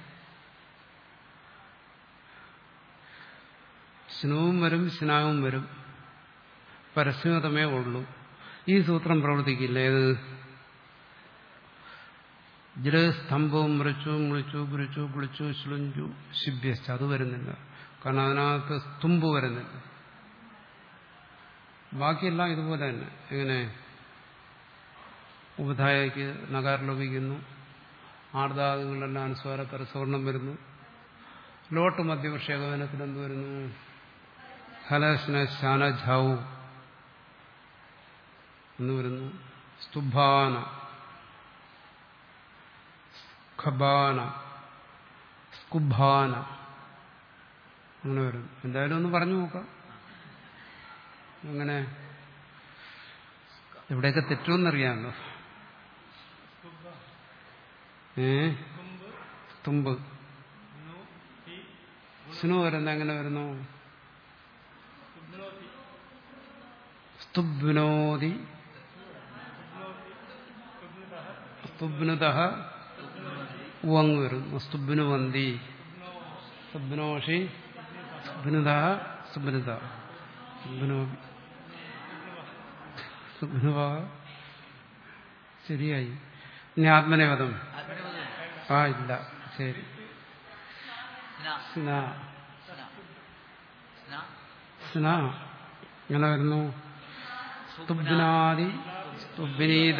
സ്നുവും വരും സ്നാവും വരും പരസ്യമതമേ ഉള്ളൂ ഈ സൂത്രം പ്രവർത്തിക്കില്ല ഏത് ജല സ്തംഭവും മൃച്ചു മുളിച്ചു കുരിച്ചു കുളിച്ചു ശ്ലുഞ്ചു ശിഭ്യസ് അത് വരുന്നില്ല കാരണം അതിനകത്ത് സ്തുമ്പ് വരുന്നില്ല ബാക്കിയെല്ലാം ഇതുപോലെ തന്നെ എങ്ങനെ ഉപധായക്ക് നഗാരിലൊപിക്കുന്നു ആർദാദുകളെല്ലാം അനുസ്വാര പരസ്വർണം വരുന്നു ലോട്ട് മധ്യപക്ഷേകവനത്തിൽ എന്ത് വരുന്നു ഹലസ്ന ശാനജാവു എന്ന് വരുന്നു സ്തുഭാന സ്ഖബാന സ്കുഭാന അങ്ങനെ വരും എന്തായാലും ഒന്ന് പറഞ്ഞു നോക്കാം അങ്ങനെ എവിടെയൊക്കെ തെറ്റുമെന്നറിയാമല്ലോ ഏ തുമ്പ് സ്നു വരുന്ന എങ്ങനെ വരുന്നു സ്തുബ്നോതി സ്തുബ്നുത ഉവങ് വരും സ്തുബ്നു വന്തി സ്തുബ്നോഷി സ്തുബ്നുത സ്തുബ്നുത സ്തുബ്നോ സ്തുബ്നുവ ശരിയായി ഇനി ആത്മനേപദം ആ ഇല്ല ശരി സ്ന സ്ന ഇങ്ങനെ വരുന്നു സ്തുബ്നാദി സ്തുബ്നീത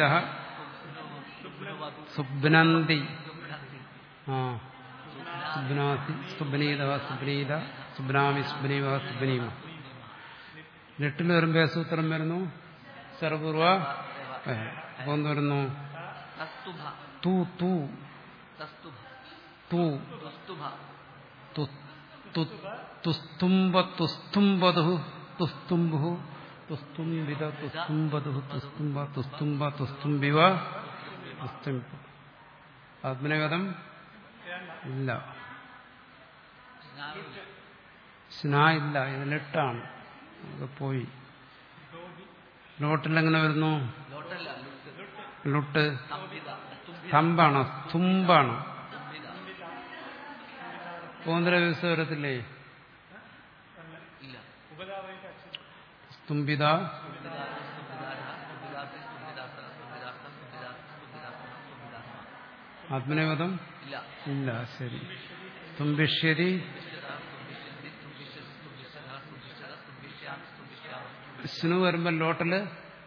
സുബ്നന്തി ആ സുബ്നാസി സുബ്നീത സുബ്നീത സുബ്നാമി സുബ്നീവ സുബ്നീമ നെട്ടിൽ വരുമ്പോ സൂത്രം വരുന്നു സർവപൂർവ ഏ, അപ്പൊ എന്ത് വരുന്നു തസ്തുഭ തൂ തൂ തസ്തുഭ തൂ തുസ്തുഭ തു- തു- തുസ്തുംബ തുസ്തുംബതു തുസ്തുംബു തുസ്തുംബിത തുസ്തുംബതു തുസ്തുംബ തുസ്തുംബ തുസ്തുംബിവ തുസ്തുംബ ആത്മനഗതം ഇല്ല സ്നാവില്ല സ്നാ ഇല്ല ഇത് ലെട്ടാണ് അത് പോയി ലോട്ടിൽ എങ്ങനെ വരുന്നു ലോട്ടല്ല ലുട്ട് ലുട്ട് സ്തംഭിത സ്തുംഭിത സ്തംഭാണ് സ്തുംബാണ് സ്തുംഭിത പോന്തര വ്യവസ്ഥ വരത്തില്ലേ ഇല്ല സ്തുംബിത സ്തുംഭിതാ സ്തുംഭിതാര സ്തുംഭിതാസി സ്തുംഭിതാസന സ്തുംഭിതാസ സ്തുംഭിതാ സ്തുംഭിതാസന സ്തുംഭിതാസന ആത്മനേപദം ഇല്ല ഇല്ല ശരി സ്തുംഭിഷ്യതി സ്തുംഭിഷ്യത സ്തുംഭിഷ്യന്തി സ്തുംഭിഷ്യ സ്തുംഭിഷ്യത സ്തുംഭിഷ്യത സ്തുംഭിഷ്യാം സ്തുംഭിഷ്യാമ സ്നു വരുമ്പോ ലോട്ടല്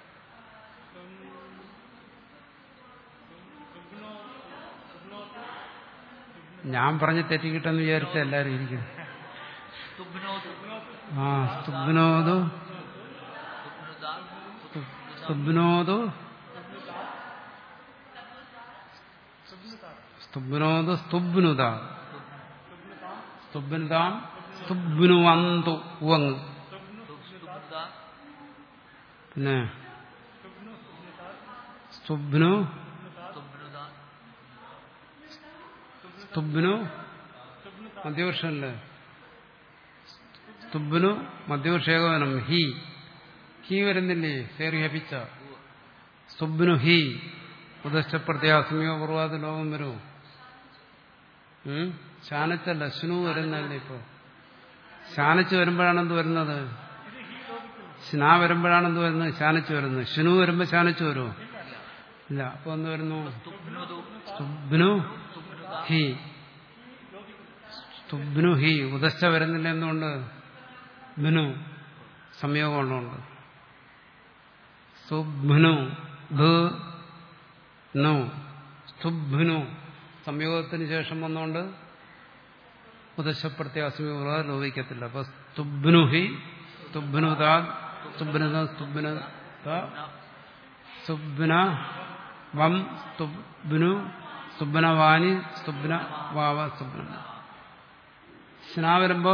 ഞാൻ പറഞ്ഞ് തെറ്റിക്കിട്ടെന്ന് വിചാരിച്ച എല്ലാരും ഇരിക്കുന്നു സ്തുബ്നോതു ആ സ്തുബ്നോതു സ്തുബ്നുദാ സ്തുബ്നോതു സ്തുബ്നോതു സ്തുബ്നുത സ്തുബ്നുതാം സ്തുബ്നുവന്തു ഉവങ് സ്തുബ്നുദാ പിന്നെ സ്തുബ്നു സ്തുബ്നുദാ സ്തുബ്നു മധ്യവർഷമല്ലേ സ്തുബ്നു മധ്യവർഷേകവനം ഹി ഹി വരുന്നില്ലേ സേറി ഹപിച്ച സ്തുബ്നു ഹി ഉദശ്ചപ്രത്യാസമയോ പൂർവാദ ലോകം വരൂ ഉം? ശാനച്ചല്ല ശ്നു വരുന്നല്ലേ ഇപ്പോ ശാനച്ച് വരുമ്പോഴാണ് എന്ത് വരുന്നത് സ്നാ വരുമ്പോഴാണ് എന്ത് വരുന്നത് ശാനച്ച് വരുന്നത് ശ്നു വരുമ്പോ ശാനച്ച് വരുമോ ഇല്ല അപ്പൊ എന്ത് വരുന്നു സ്തുബ്നുദു സ്തുബ്നു ഹി സ്തുബ്നു ഹി ഉദശ്ച വരുന്നില്ല എന്തുകൊണ്ട് ബിനു സംയോഗം ഉള്ളതുകൊണ്ട് സുബ്നു ഭു നു സ്തുബ്നു സംയോഗത്തിന് ശേഷം വന്നുകൊണ്ട് ഉദശപ്രത്യാസമയ ലോപിക്കത്തില്ല അപ്പൊ സ്തുബ്നു ഹി സ്തുബ്നു താ സ്തുബ്നു സ്തുബ്നു സ്തുബ്ന വം സ്തുബ്നു സ്തുബ്നവാനി സ്തുബ്ന വാവ സ്തുബ്ന സ്നാ വരുമ്പോ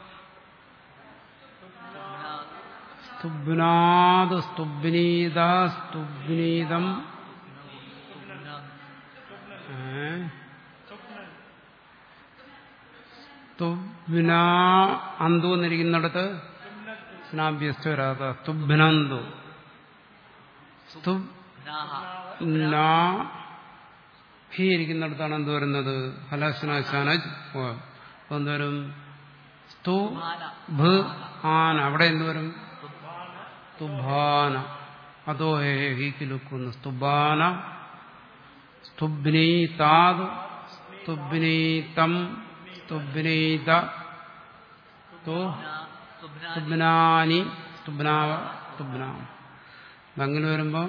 സ്തുബ്നാത് സ്തുബ്നീത സ്തുബ്നീതം ഏ? സ്തുബ്ന അന്തു എന്നിരിക്കുന്നിടത്ത് സ്നാഭ്യസ്ത വരാത്ത സ്തുബ്നന്തു സ്തുബ് നാഹ ഹി ഇരിക്കുന്നിടത്താണ് എന്ത് വരുന്നത് ഹലാസ്നാശാനജ് അപ്പൊ എന്തുവരും സ്തു മാന ഭ ആന അവിടെ എന്തുവരും സ്തുഭാന അതോ ഹേ ഹീക്ക് ലുക്കുന്നു സ്തുബാന സ്തുബ്നീതാത് സ്തുബ്നീതം സ്തുബ്നീത സ്തു സ്തുബ്ന സ്തുബ്നാനി സ്തുബ്നാവ സ്തുബ്നാം അങ്ങനെ വരുമ്പം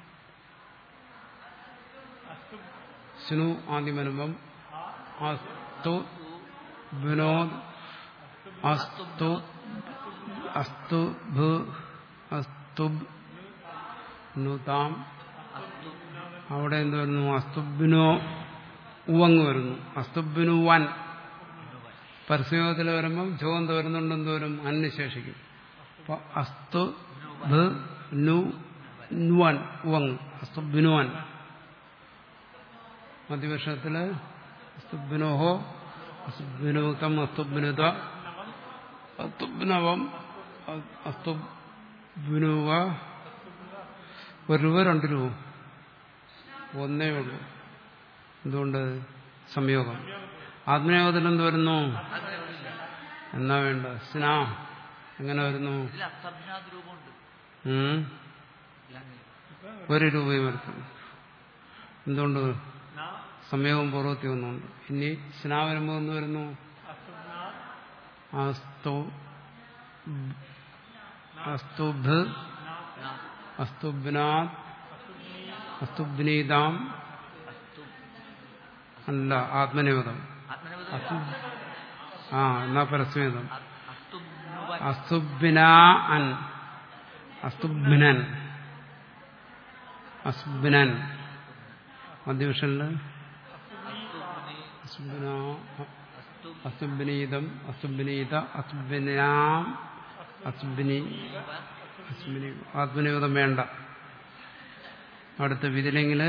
സ്നു ആദ്യം വരുമ്പം അസ്തു വിനോദ് അസ്തു അസ്തു ഭു അസ്തു നുതാം അസ്തു അവിടെ എന്ത് വരുന്നു അസ്തുബിനോ ഉവങ് വരുന്നു അസ്തുബിനു വൻ പരസ്യയോഗത്തിൽ വരുമ്പം ജോ എന്ത് വരുന്നുണ്ട് എന്ത് വരും അന്ന് ശേഷിക്കും അപ്പൊ അസ്തു ഭ നു നുവൻ ഉവങ് അസ്തുബിനുവൻ മധ്യപക്ഷത്തില് അസ്തുബിനോഹോ അസ്തുബിനുതം അസ്തുബിനുത അസ്തുബിനവം അസ്തുബിനുവ ഒരു രൂപ രണ്ട് രൂപ ഒന്നേ ഉള്ളൂ എന്തുകൊണ്ട് സംയോഗം ആത്മയോഗത്തിൽ എന്ത് വരുന്നു അങ്ങനെ ഒന്നുമില്ല എന്നാ വേണ്ട സ്നാ എങ്ങനെ വരുന്നു ഇതിൽ അസംജ്ഞാത് രൂപമുണ്ട് ഉം? ഇല്ലെങ്കിൽ ഒരു രൂപയും വരുത്തുന്നു എന്തുകൊണ്ട് സംയോഗം പൂർവ്വത്തി ഒന്നുണ്ട് ഇനി സ്നാ വരുമ്പോൾ എന്ന് വരുന്നു അസ്തു അസ്തുഭ് നാ അസ്തുബ്നാത് അസ്തുബ്നീതാം അസ്തു അല്ല ആത്മനിവേദം ആത്മനിവേദം അസ്തു ആ എന്നാ പരസ്യവേദം അസ്തുബ്നുവൻ അസ്തുബിനാ അൻ അസ്തുബ്നൻ അസ്ബിനൻ മധ്യവിഷനില് അസ്തുബ്നി അസ്ബിനാ അസ്തു അസുബിനീതം അസുബിനീത അസുബിനാം അസുബിനി അസുബിനി ആത്മനിയോഗം വേണ്ട അടുത്ത വിതിലെങ്കിൽ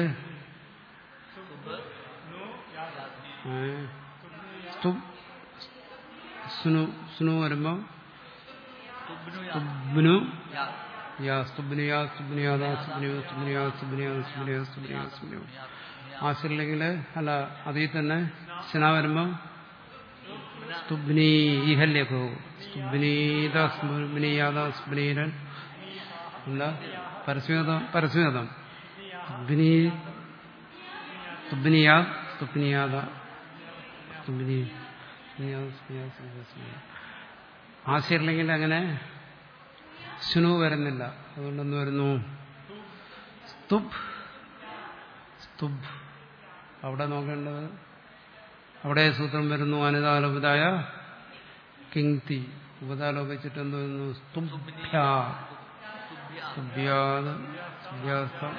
സ്നു സ്നു വരുമ്പം തുബ്നു തുബ്നു യാ യാ സ്തുബ്നു യാ സ്തുബ്നു യാ ദാ സ്തുബ്നു യാ സ്തുബ്നു യാ സ്തുബ്നു യാ സ്തുബ്നു യാ സ്തുബ്നു യാ സ്തുബ്നു ആശില്ലെങ്കിൽ അല്ല അതിൽ തന്നെ സ്ന വരുമ്പം സ്തുബ്നി ഈഹല്യൊക്കെ പോകും സ്തുബ്നീത സ്തുബ്നിയാത സ്തുബ്നീരൻ അല്ല പരസ്യതം പരസ്യതം സ്തുബ്നി സ്തുബ്നിയാ സ്തുബ്നിയാത സ്തുബ്നി സ്തുബ്നിയാത, സ്തുബ്നിയാത, സ്തുബ്നിയാത, സ്തുബ്നിയാത. ആശയില്ലെങ്കിൽ അങ്ങനെ സ്നു വരുന്നില്ല അതുകൊണ്ടെന്ന് വരുന്നു സ്തുബ് സ്തുബ് അവിടെ നോക്കേണ്ടത് അവിടെ സൂത്രം വരുന്നു അനിതാലോപിതായ കിങ്തി ഉപതാലോപിച്ചിട്ട് എന്ത് വരുന്നു സ്തുഭ്യ സ്തുഭ്യാത് സ്തുഭ്യാസ്തം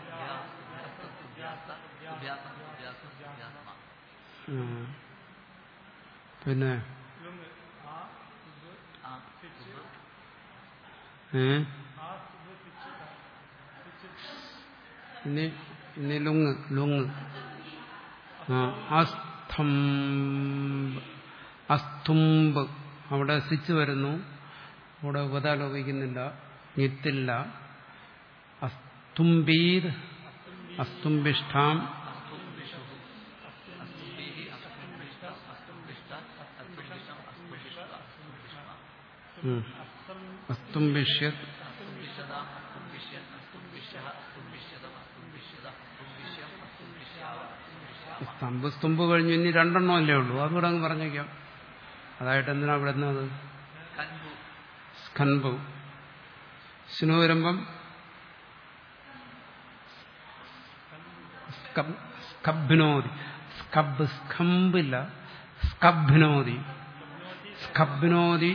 ഉം. പിന്നെ ഏ ഇനി ഇനി ലുങ് ലുങ് ആ അസ്തംബ് അസ്തുംബ് അവിടെ സിച്ച് വരുന്നു അവിടെ ഉപതാലോപിക്കുന്നില്ല ഞെത്തില്ല അസ്തുംബീർ അസ്തുംബിഷ്ഠാം ഉം. അസ്തുംബിഷ്യത് സ്തംഭ് സ്തുംഭ് കഴിഞ്ഞു ഇനി രണ്ടെണ്ണം അല്ലേ ഉള്ളൂ അതുകൂടെ അങ്ങ് പറഞ്ഞേക്കാം അതായിട്ട് എന്തിനാ വിടുന്നത് സ്കൻഭു സ്നു വരുമ്പം സ്കബ്- സ്കബ്നോതി സ്കബ് സ്കംബില്ല സ്കബ്നോതി സ്കബ്നോതി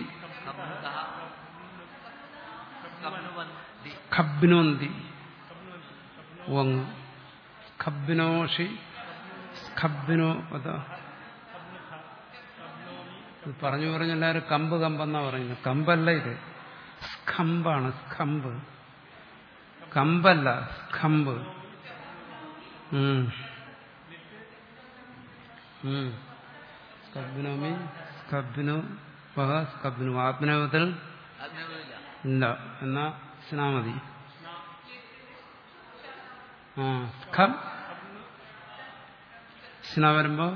ഖബ്നോന്തി വങ് ഖബ്നോഷി ഖബ്നോ അതാ ഇത് പറഞ്ഞു പറഞ്ഞ് എല്ലാവരും കമ്പ് കമ്പെന്നാ പറയുന്നത് കമ്പല്ല ഇത് സ്കമ്പാണ് സ്കമ്പ് കമ്പല്ല സ്കമ്പ് ഉം. ഉം. സ്കബ്നോമി സ്കബ്നു വഹ സ്കബ്നു ആത്മനേപത്തിൽ ഇല്ല എന്നാ സ്നാമതി ആ സ്ഖം സ്ന വരുമ്പോ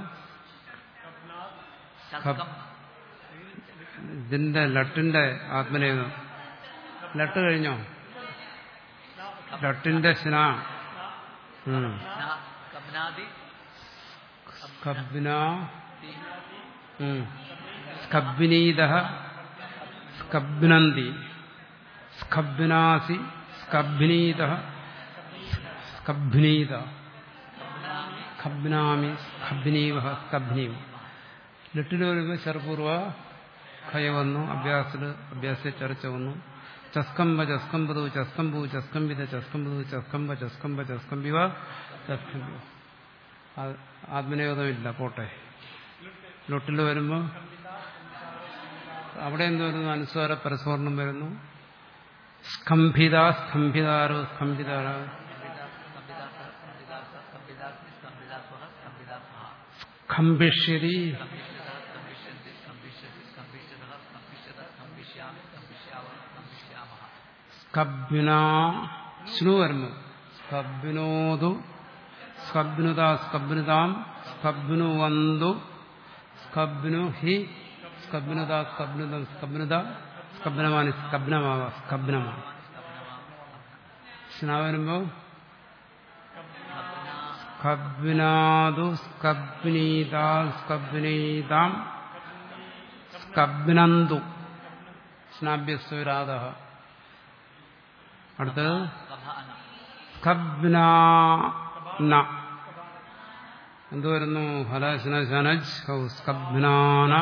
ഇതിന്റെ ലട്ടിന്റെ ആത്മനേകം ലട്ട് കഴിഞ്ഞോ ലട്ടിന്റെ സ്ന ഉം. കബ്നാദി സ്കബ്ന ഉം. സ്കബ്നീത സ്കബ്നന്തി സ്കബ്നാസി സ്കബ്നീത സ്കബ്നീത സ്കബ്നാമി സ്കബ്നീവ സ്കബ്നീവ ലിട്ടിൽ വരുമ്പോൾ ചെറുപൂർവ ഖയ വന്നു അഭ്യാസത്തിൽ അഭ്യാസ ചർച്ച വന്നു ചസ്കംബ ചസ്കംബതു ചസ്കംബു ചസ്കംബിത ചസ്കംബതു ചസ്കംബ ചസ്കംബ ചസ്കംബിവ ചസ്കംബിവ ആ- ആത്മനിയോഗമില്ല പോട്ടെ ലൊട്ടിൽ വരുമ്പോൾ അവിടെ എന്ത് വരുന്നു അനുസ്വാര പരസ്വർണം വരുന്നു സ്കംഭിത സ്കംഭിതാരോ സ്കംഭിതാരോ സ്കംഭിഷ്യതി സ്കബ്ന സ്നു വരുന്നു സ്കബ്നോതു സ്കബ്നുത സ്കബ്നുതാം സ്കബ്നുവന്തു സ്കബ്നു ഹി സ്കബ്നുത സ്കബ്നുതം സ്കബ്നുത സ്കബ്നമാനി സ്കബ്നമാവ സ്കബ്നമാ സ്ന വരുമ്പോ സ്കബ്നാതു സ്കബ്നീതാ സ്കബ്നീതാം സ്കബ്നന്തു സ്നാഭ്യസ്വരാത അടുത്തത് സ്കബ്ന എന്ത് വരുന്നു ഹലശന ശനജ് ഹൗ സ്കബ്നാന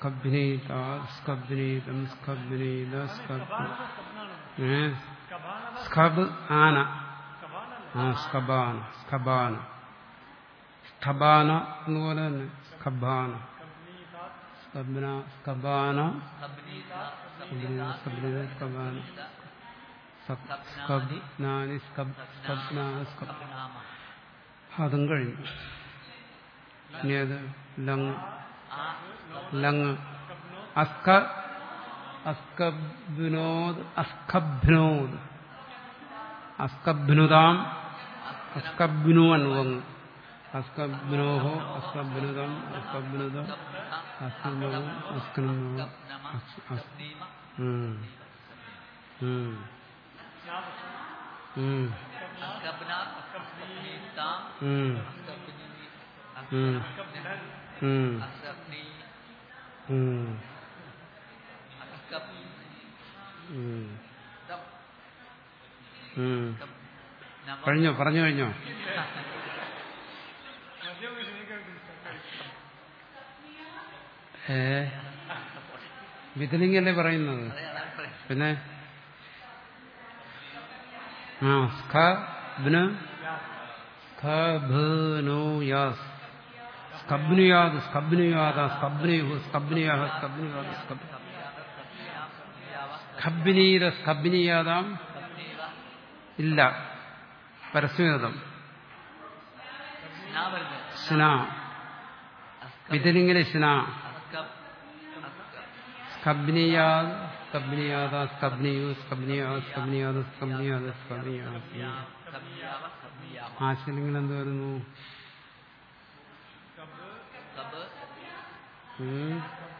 സ്കബ്നീത സ്കബ്നീതം സ്കബ്നീത സ്കബ് ഏ? സ്ഖബ് ആന ആ സ്കബാന സ്കബാന സ്ഖബാന എന്നുപോലെ തന്നെ സ്ഖബാന സ്കബ്ന സ്കബാന സബ്നീത സ്കബ്ന സ്കബാന സബ് സ്കബ്നാനി സ്കബ് സ്കബ്ന സ്കബ് സബ്നാമ അതും കഴിഞ്ഞു ഇനി അത് ലങ് ആ ലങ് അസ്ക അസ്കബ്നോദ് അസ്കബ്നോദ് അസ്കബ്നുതാം അസ്കബ്നുവൻ വങ് അസ്കബ്നോഹോ അസ്കബ്നുതം അസ്കബ്നുതം അസ്കബ്നവും അസ്കബ്നുവം നമ അസ്- അസ്- സബ്നീമ ഉം. ഉം. ഉം. അസ്കബ്ന അസ്കബ്നീതാം ഉം. അസ്കബ്നി ഉം. ഉം. അസ്കബ്നി ഉം. അസ്കബ് ഉം. ദം ഉം. നമ കഴിഞ്ഞോ പറഞ്ഞു കഴിഞ്ഞോ ഏ വിതലിംഗല്ലേ പറയുന്നത് അതെ അതാണ് പറയുന്നത് പിന്നെ ആ സ്ഖബ്ന് സ്ഖബ്നുയാസ് സ്കബ്നുയാദ് സ്കബ്നുയാദ സ്കബ്നുയു സ്കബ്നുയാഹ സ്കബ്നുയാദ സ്കബ് ഖബ്നീര സ്കബ്നിയാദാം സബ്നീവ ഇല്ല പരസ്യതം സ്നാ വരുന്നത് സ്ന അസ്കബ് വിതലിംഗിലെ സ്ന അസ്കബ് അസ്കബ് സ്കബ്നിയാദ് സ്കബ്നിയാദ സ്കബ്നിയു സ്കബ്നിയാദ് സ്കബ്നിയാദ് സ്കബ്നിയാദ് സ്കബ്നിയാദ് സബ്നിയാവ സബ്നിയാവ ആശയലിംഗം എന്ത് വരുന്നു സബ് ഉം.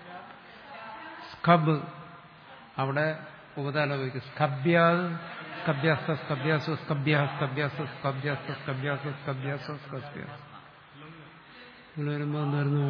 സ്കബ് അവിടെ ഉപതാലോപിക്കും സ്കബ്യാസ് സ്കബ്യാസ സ്കബ്യാസു സ്കബ്യ സ്കബ്യാസ സ്കബ്യാസ സ്കബ്യാസ സ്കബ്യാസ സ്കബ്യാസ ഇവിടെ വരുമ്പോ എന്തായിരുന്നു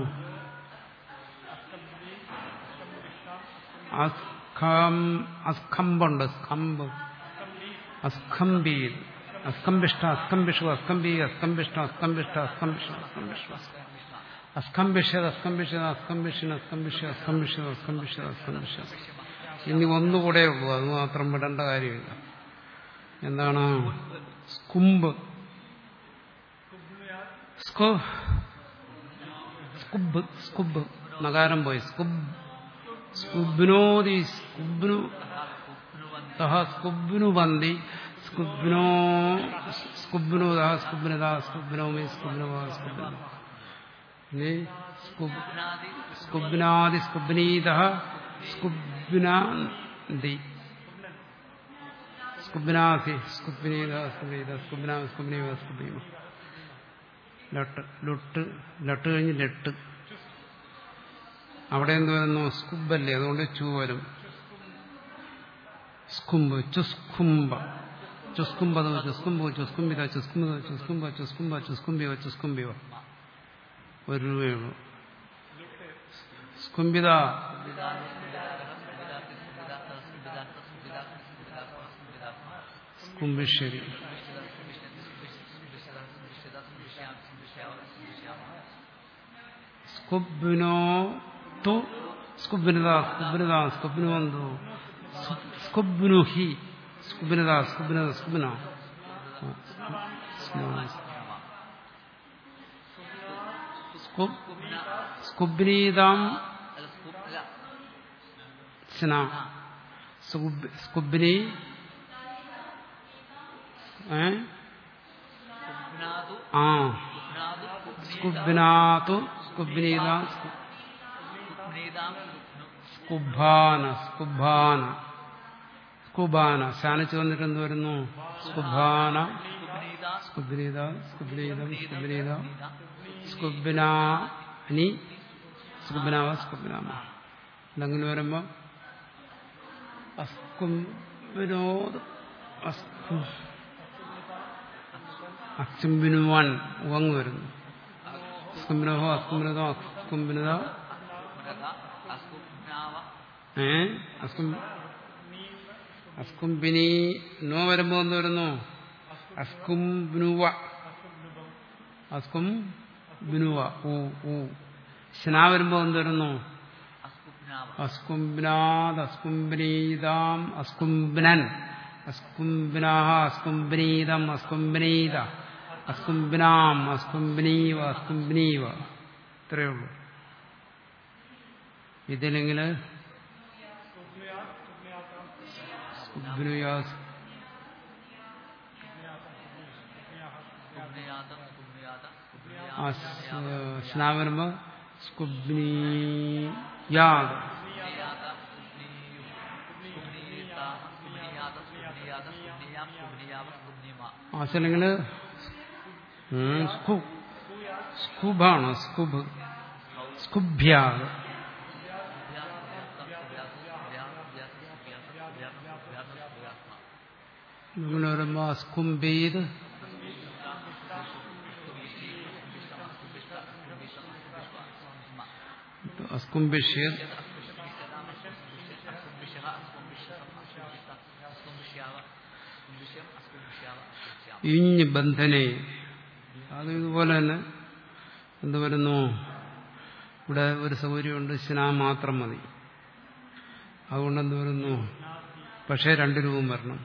അസ്ഖം അസ്ഖംബുണ്ട് സ്കംബ് അസ്ഖംബീത് അസ്കംബിഷ്ട അസ്കംബിഷു അസ്കംബി അസ്കംബിഷ്ട അസ്കംബിഷ്ട അസ്കംബിഷ അസ്കംബിഷ അസ്കംബിഷത് അസ്കംബിഷത് അസ്കംബിഷൻ അസ്കംബിഷ അസ്കംബിഷത് അസ്കംബിഷത് അസ്കംബിഷ ഇനി ഒന്നുകൂടെ ഉള്ളൂ അത് മാത്രം വിടേണ്ട കാര്യമില്ല എന്താണ് സ്കുംബ് സ്കു സ്കുബ് സ്കുബ് നഗാരം പോയി സ്കുബ് സ്കുബ്നോതി സ്കുബ്നു തഹ സ്കുബ്നു വന്തി സ്കുബ്നോ സ്കുബ്നു തഹ സ്കുബ്നത സ്കുബ്നോമി സ്കുബ്നവ സ്കുബ്നു ഇനി സ്കുബ് സ്നാദി സ്കുബ്നാദി സ്കുബ്നീത സ്കുബ്നാന്തി സ്കുബ്നാസി സ്കുബ്നീത സ്കുബ്നീത സ്കുബ്നാ സ്കുബ്നീവ സ്കുബ്നീവ ലട്ട് ലുട്ട് ലട്ട് കഴിഞ്ഞ് ലട്ട് അവിടെ എന്ത് വരുന്നു സ്കുബല്ലേ അതുകൊണ്ട് ചൂ വരും സ്കുംബ് ചുസ്കുംബ ചുസ്കുംബ ചുസ്കുംബു ചുസ്കുംബിത ചുസ്കുംബ ചുസ്കുംബ ചുസ്കുംബ ചുസ്കുംബിവ ചുസ്കുംബിവ ഒരു രൂപയുള്ളൂ സ്കുംബിത സ്കുംബിശ്ശേരി സ്കുബ്നോ തു സ്കുബ്നത സ്കുബ്നത സ്കുബ്നുവന്തു സ്കുബ്നുഹി സ്കുബ്നത സ്കുബ്നത സ്കുബ്ന സ്കുബ് സ്കുബ്നീതാം സ്ന സ്കുബ് സ്കുബ്നി ഏ ആ സ്കുബ്നാതു സ്കുബ്നീത സ്കുബാന സ്കുബാന സ്കുബാന ശാനിച്ചു വന്നിട്ട് എന്ത് വരുന്നു സ്കുബാന സ്കുബ്നീത സ്കുബ്നീതം സ്കുബ്നീത സ്കുബ്നാനി സ്കുബ്നാവ സ്കുബ്നാമ ഇതങ്ങനെ വരുമ്പോ അസ്കുംബിനോദ് അസ്കും അക്സുംബിനുവാൻ ഉവങ് വരുന്നു അസ്കുംബിനോഹോ അസ്കുംബിനതോ അസ്കുംബിനത ഏ അസ്കും അസ്കുംബിനി നോ വരുമ്പോ എന്ത് വരുന്നു അസ്കുംബിനുവ അസ്കും ബിനുവ ഊ ഊ സ്നാ വരുമ്പോ എന്ത് വരുന്നു അസ്കുംബിനാദ് അസ്കുംബിനീതാം അസ്കുംബിനൻ അസ്കുംബിനാഹ അസ്കുംബിനീതം അസ്കുംബിനീത അസ്കുംബിനാം അസ്കുംബിനീവ അസ്കുംബിനീവ ഇത്രയേ ഉള്ളൂ ഇതിലെങ്കിൽ സ്കുബ്നുയാസ് പുണ്യാതം പുണ്യാത ആ സ്- സ്നാ വരുമ്പോ സ്കുബ്നീയാദ് പുണ്യാത പുണ്യു പുണ്യീത പുണ്യാത പുണ്യാത പുണ്യാം പുണ്യാവ പുണ്യമ ആശല്ലെങ്കിൽ സ്കു സ്കുബാണ് സ്കുബ് സ്കുഭ്യാദ് അങ്ങനെ വരുമ്പോ അസ്കുംബീദ് അസ്കുംബിഷ്യത് ഇഞ്ഞ് ബന്ധനെ അത് ഇതുപോലെ തന്നെ എന്ത് വരുന്നു ഇവിടെ ഒരു സൗകര്യമുണ്ട് സ്നാ മാത്രം മതി അതുകൊണ്ട് എന്ത് വരുന്നു പക്ഷേ രണ്ട് രൂപം വരണം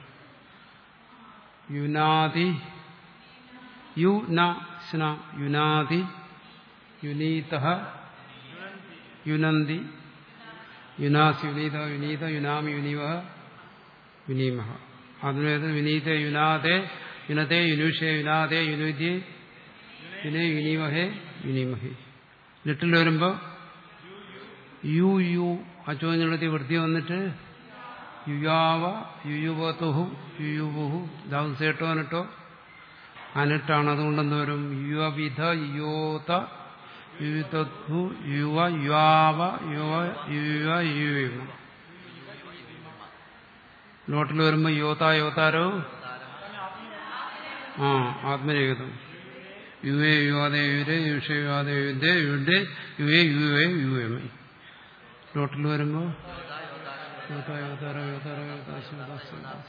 യുനാതി യു ന സ്ന യുനാതി യുനീത യുനന്തി യുനാസ് യുനീത യുനീത യുനാമി യുനീവ യുനീമ അതിനേത് വിനീത യുനാതെ യുനത്തെ യുനൂഷേ യുനാതെ യുനുതി യുനെ യുനീമഹേ യുനീമഹേ ലിട്ടിൽ വരുമ്പോൾ യു യു അച്ചോഞ്ഞെടുത്തി വൃത്തി വന്നിട്ട് യുയാവ യുയുവതുഹു യുയുവുഹു ദാവ് സേട്ടോ അനിട്ടോ അനിട്ടാണ് അതുകൊണ്ട് എന്ത് വരും യുവവിധ യോത യുതു യുവ യുവാവ യുവ യുവ യുവ നോട്ടിൽ വരുമ്പോ യോത യോതാരോ ആ ആത്മരഹിതം യുവേ യുവാദേ യുരെ യുഷ യുവാദേ യുദ്ധേ യുദ്ധേ യുവേ യുവേ യുവമേ നോട്ടിൽ വരുമ്പോ യോത യോതാര യോതാര യോതാസ് യോതാസ്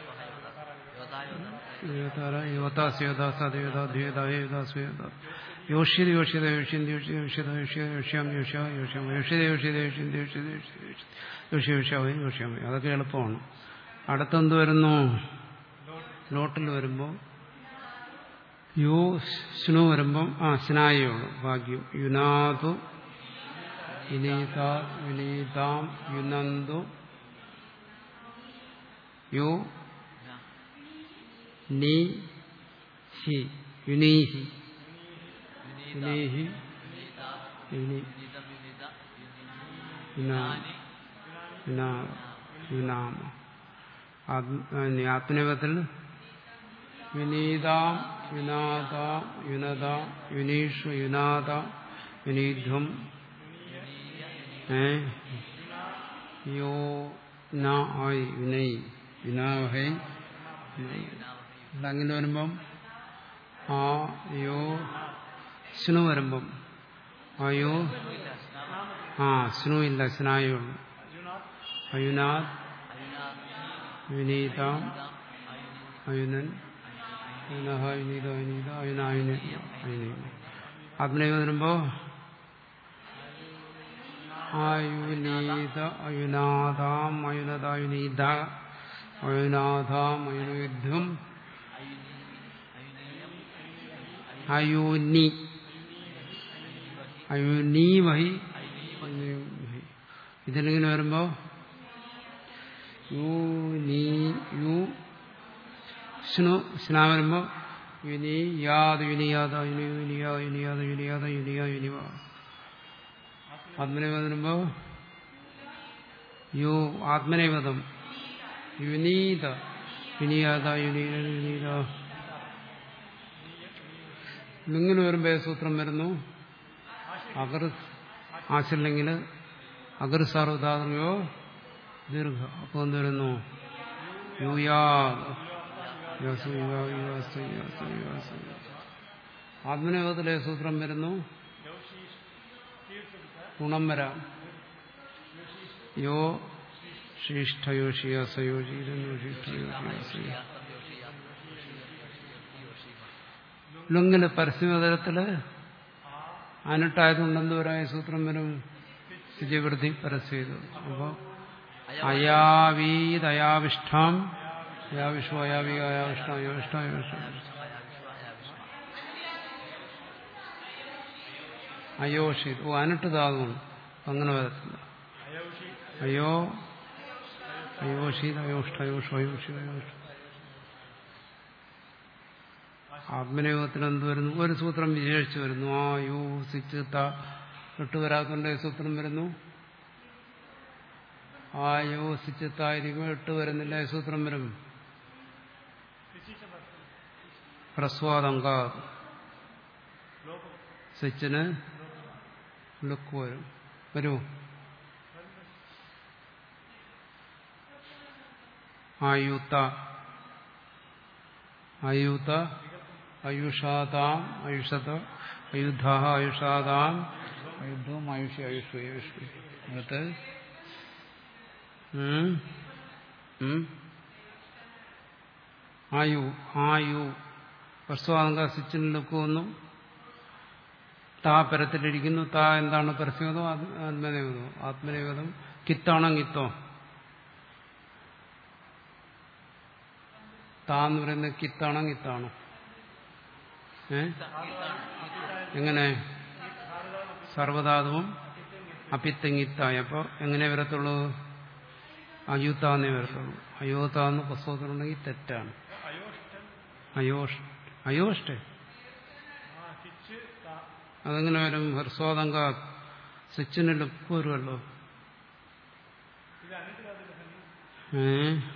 യോതാര യോതാസ് യോതാസ് യോതാ യോതാസ് യോതാ യോഷ്യത യോഷ്യത യോഷ്യന്തി യോഷ്യത യോഷ്യത യോഷ്യ യോഷ്യാം യോഷ്യ യോഷ്യാം യോഷ്യത യോഷ്യത യോഷ്യന്തി യോഷ്യത യോഷ്യ യോഷ്യാവേ യോഷ്യാമേ അതൊക്കെ എളുപ്പമാണ് അടുത്തെന്ത് വരുന്നു ലോട്ടിൽ വരുമ്പോൾ യു സ്നു വരുമ്പം ആ സ്നായേ ഉള്ളൂ ഭാഗ്യം യുനാതു വിനീത വിനീതാം യുനന്തു യു നീ ഹി യുനീഹി യുനീഹി യുനി യുനാ- യുനാ- യുനാമ ആത്മ- ആത്മനിപത്തിൽ വിനീതാം യുനാതാം യുനതാം യുനീഷു യുനാത വിനീധ്വം ഏ യോ ന ആയി വിനയ് വിനാഹൈ അങ്ങനെ വരുമ്പം ആ യോ സ്നു വരുമ്പം അയോ ആ സ്നു ഇല്ല സ്നായുള്ളൂ അയുനാഥ് വിനീതാം അയുനൻ അയുനഹ അയുനീത അയുനീത അയുനായുന അയുനീത ആത്മനേകം വരുമ്പോ ആയുനീത അയുനാഥാം അയുനത അയുനീത അയുനാഥാം അയുനുദ്ധം അയുനി അയുനീമഹി അയുനീമഹി ഇതിലിങ്ങനെ വരുമ്പോ യു നീ യു സ്നു സ്നാ വരുമ്പോ യുനി യാത് യുനിയാത യുനി യുനിയാ യുനിയാത യുനിയാത യുനിയാ യുനിവ ആത്മനേപം വരുമ്പോ യു ആത്മനേപദം യുനീത യുനിയാത യുനീത യുനീത ഇങ്ങനെ വരുമ്പോ ഏത് സൂത്രം വരുന്നു അഗർ ആശില്ലെങ്കിൽ അഗർ സാർവധാതമയോ ദീർഘ അപ്പൊ എന്ത് വരുന്നു യൂയാ യാസു യുവാ യുവാസു യാസു യുവാസു. ആത്മനിയോഗത്തിലെ സൂത്രം വരുന്നു ഗുണം വരാം യോ ശിഷ്ടയോഷിയാസയോഷീരനോഷിഷ്ടയോഷിയാസയോ ലുങ്ങില് പരസ്യമതലത്തില് അനിട്ടായതുകൊണ്ടെന്ന് വരായ സൂത്രം വരും ശുചിവൃത്തി പരസ്യത് അപ്പോ അയാവീതയാവിഷ്ഠാം യാ വിശ്വ യാ വിക യാ വിഷ്ണു യോ വിഷ്ണു യോ വിഷ്ണു അയോഷി ഓ അനിട്ട് ധാതുവാണ് അങ്ങനെ വരത്തില്ല അയോ അയോഷി അയോഷ്ട അയോഷ അയോഷി അയോഷ ആത്മനിയോഗത്തിൽ എന്ത് വരുന്നു ഒരു സൂത്രം വിശേഷിച്ച് വരുന്നു ആ യു സിച്ച് ത ഇട്ട് വരാത്തോണ്ട് ഏത് സൂത്രം വരുന്നു ആ യോ സിച്ച് തായിരിക്കും ഇട്ട് വരുന്നില്ല ഏത് സൂത്രം വരും പ്രസ്വാദങ്ക സിച്ചിന് ലുക്ക് വരും വരൂ ആയുത്ത ആയുത്ത ആയുഷാതാം ആയുഷത അയുദ്ധ ആയുഷാതാം അയുദ്ധവും ആയുഷി ആയുഷു ആയുഷു എന്നിട്ട് ഉം? ഉം? ആയു ആയു പ്രസ്വാദങ്ക സിച്ചിന് ലുക്ക് വന്നു താ പരത്തിലിരിക്കുന്നു താ എന്താണ് പരസ്യവതം ആത്മനേവതം ആത്മനേവതം കിത്താണോ കിത്തോ താ എന്ന് പറയുന്നത് കിത്താണോ കിത്താണോ ഏ എങ്ങനെ സർവധാതുവും അപ്പിത്തെങ്ങിത്തായി അപ്പോൾ എങ്ങനെ വരത്തുള്ളൂ അയുത്താന്നേ വരത്തുള്ളൂ അയോത്താന്ന് പുസ്തകത്തിലുണ്ടെങ്കിൽ തെറ്റാണ് അയോഷ് അയോഷ്ടേ അതെങ്ങനെ വരും ഹർസ്വാദങ്ക സ്വിച്ചിന് ലുക്ക് വരുമല്ലോ ഏ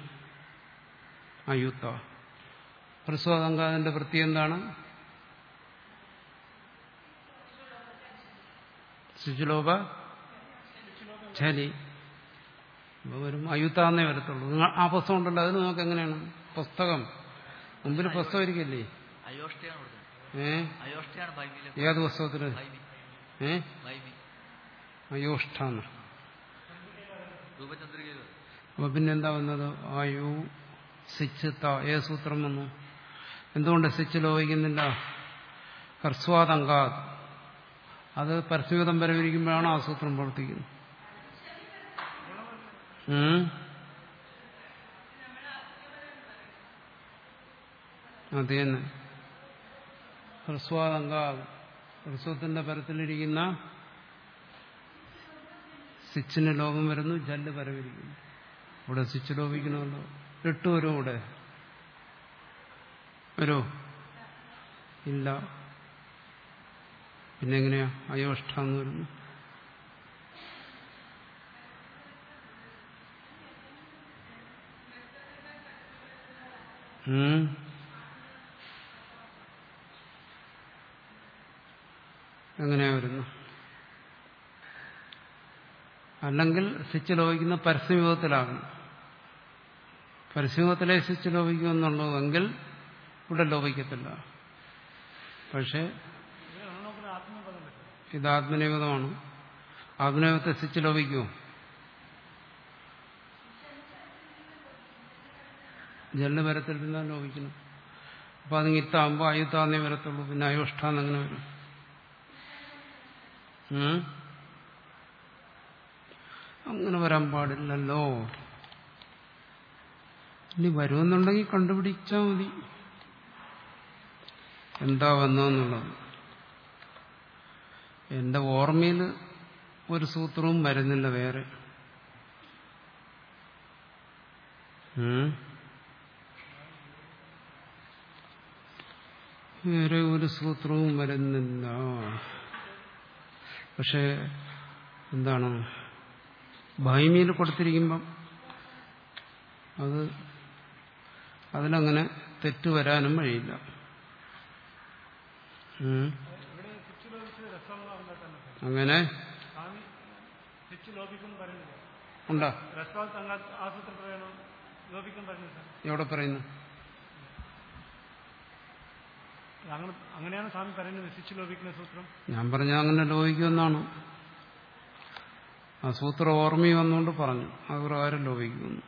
അയുത്ത ഹർസ്വാദങ്ക അതിന്റെ വൃത്തി എന്താണ് ശുചിലോപ ഛലി അപ്പൊ വരും അയുത്താന്നേ വരത്തുള്ളൂ നിങ്ങൾ ആ പുസ്തകം ഉണ്ടല്ലോ അതിന് നമുക്ക് എങ്ങനെയാണ് പുസ്തകം മുമ്പിൽ പുസ്തകം ഇരിക്കില്ലേ അയോഷ്ടയാണ് കൊടുക്കുന്നത് ഏ അയോഷ്ടയാണ് ബൈബിലെ ഏത് പുസ്തകത്തില് ബൈബി ഏ ബൈബി അയോഷ്ടാന്ന് രൂപചന്ദ്രികയിൽ അപ്പൊ പിന്നെ എന്താ വന്നത് ആയു സിച്ച് ത ഏ സൂത്രം വന്നു എന്തുകൊണ്ട് സിച്ച് ലോപിക്കുന്നില്ല ഹർസ്വാദങ്കാ അത് പരസ്യവിധം വരവിരിക്കുമ്പോഴാണ് ആ സൂത്രം പ്രവർത്തിക്കുന്നത് ഉം? അത് തന്നെ ഹ്രസ്വാദങ്കാ ഹ്രസ്വത്തിന്റെ പരത്തിലിരിക്കുന്ന സിച്ചിന് ലോകം വരുന്നു ജല്ല് പരവിരിക്കുന്നു ഇവിടെ സ്വിച്ച് ലോപിക്കണമല്ലോ എട്ട് വരും ഇവിടെ വരോ ഇല്ല പിന്നെ എങ്ങനെയാ അയോഷ്ടാന്ന് വരുന്നു ഉം. എങ്ങനെയാ വരുന്നു അല്ലെങ്കിൽ സ്വിച്ച് ലോപിക്കുന്ന പരസ്യവിധത്തിലാകണം പരസ്യവിധത്തിലെ സ്വിച്ച് ലോപിക്കുമെന്നുള്ളൂ എങ്കിൽ ഇവിടെ ലോപിക്കത്തില്ല പക്ഷേ ഇത് ആത്മനിയോഗമാണ് ആത്മനിയോഗത്തെ സ്വിച്ച് ലോപിക്കുമോ ജല്ല് വരത്തിൽ പിന്നെ ലോപിക്കണം അപ്പൊ അത് ഇത്താകുമ്പോൾ അയുത്താന്നേ വരത്തുള്ളൂ പിന്നെ അയോഷ്ടാന്ന് അങ്ങനെ വരും ഉം? അങ്ങനെ വരാൻ പാടില്ലല്ലോ ഇനി വരുമെന്നുണ്ടെങ്കിൽ കണ്ടുപിടിച്ചാൽ മതി എന്താ വന്നതെന്നുള്ളത് എന്റെ ഓർമ്മയിൽ ഒരു സൂത്രവും വരുന്നില്ല വേറെ ഉം? വേറെ ഒരു സൂത്രവും വരുന്നില്ല പക്ഷെ എന്താണ് ഭൈമിയിൽ കൊടുത്തിരിക്കുമ്പം അത് അതിലങ്ങനെ തെറ്റ് വരാനും വഴിയില്ല ഉം. അങ്ങനെ സ്വാമി തിരിച്ചു ലോപിക്കും പറയുന്നില്ല ഉണ്ടോ റെസ്പോൺസ് അങ്ങ് ആസൂത്രം പറയണം ലോപിക്കും പറഞ്ഞു സാർ എവിടെ പറയുന്നു അങ്ങനെ അങ്ങനെയാണ് സ്വാമി പറയുന്നത് തിരിച്ചു ലോപിക്കുന്ന സൂത്രം ഞാൻ പറഞ്ഞ അങ്ങനെ ലോപിക്കുമെന്നാണ് ആ സൂത്രം ഓർമ്മയിൽ വന്നുകൊണ്ട് പറഞ്ഞു അത് പ്രകാരം ലോപിക്കുമെന്ന്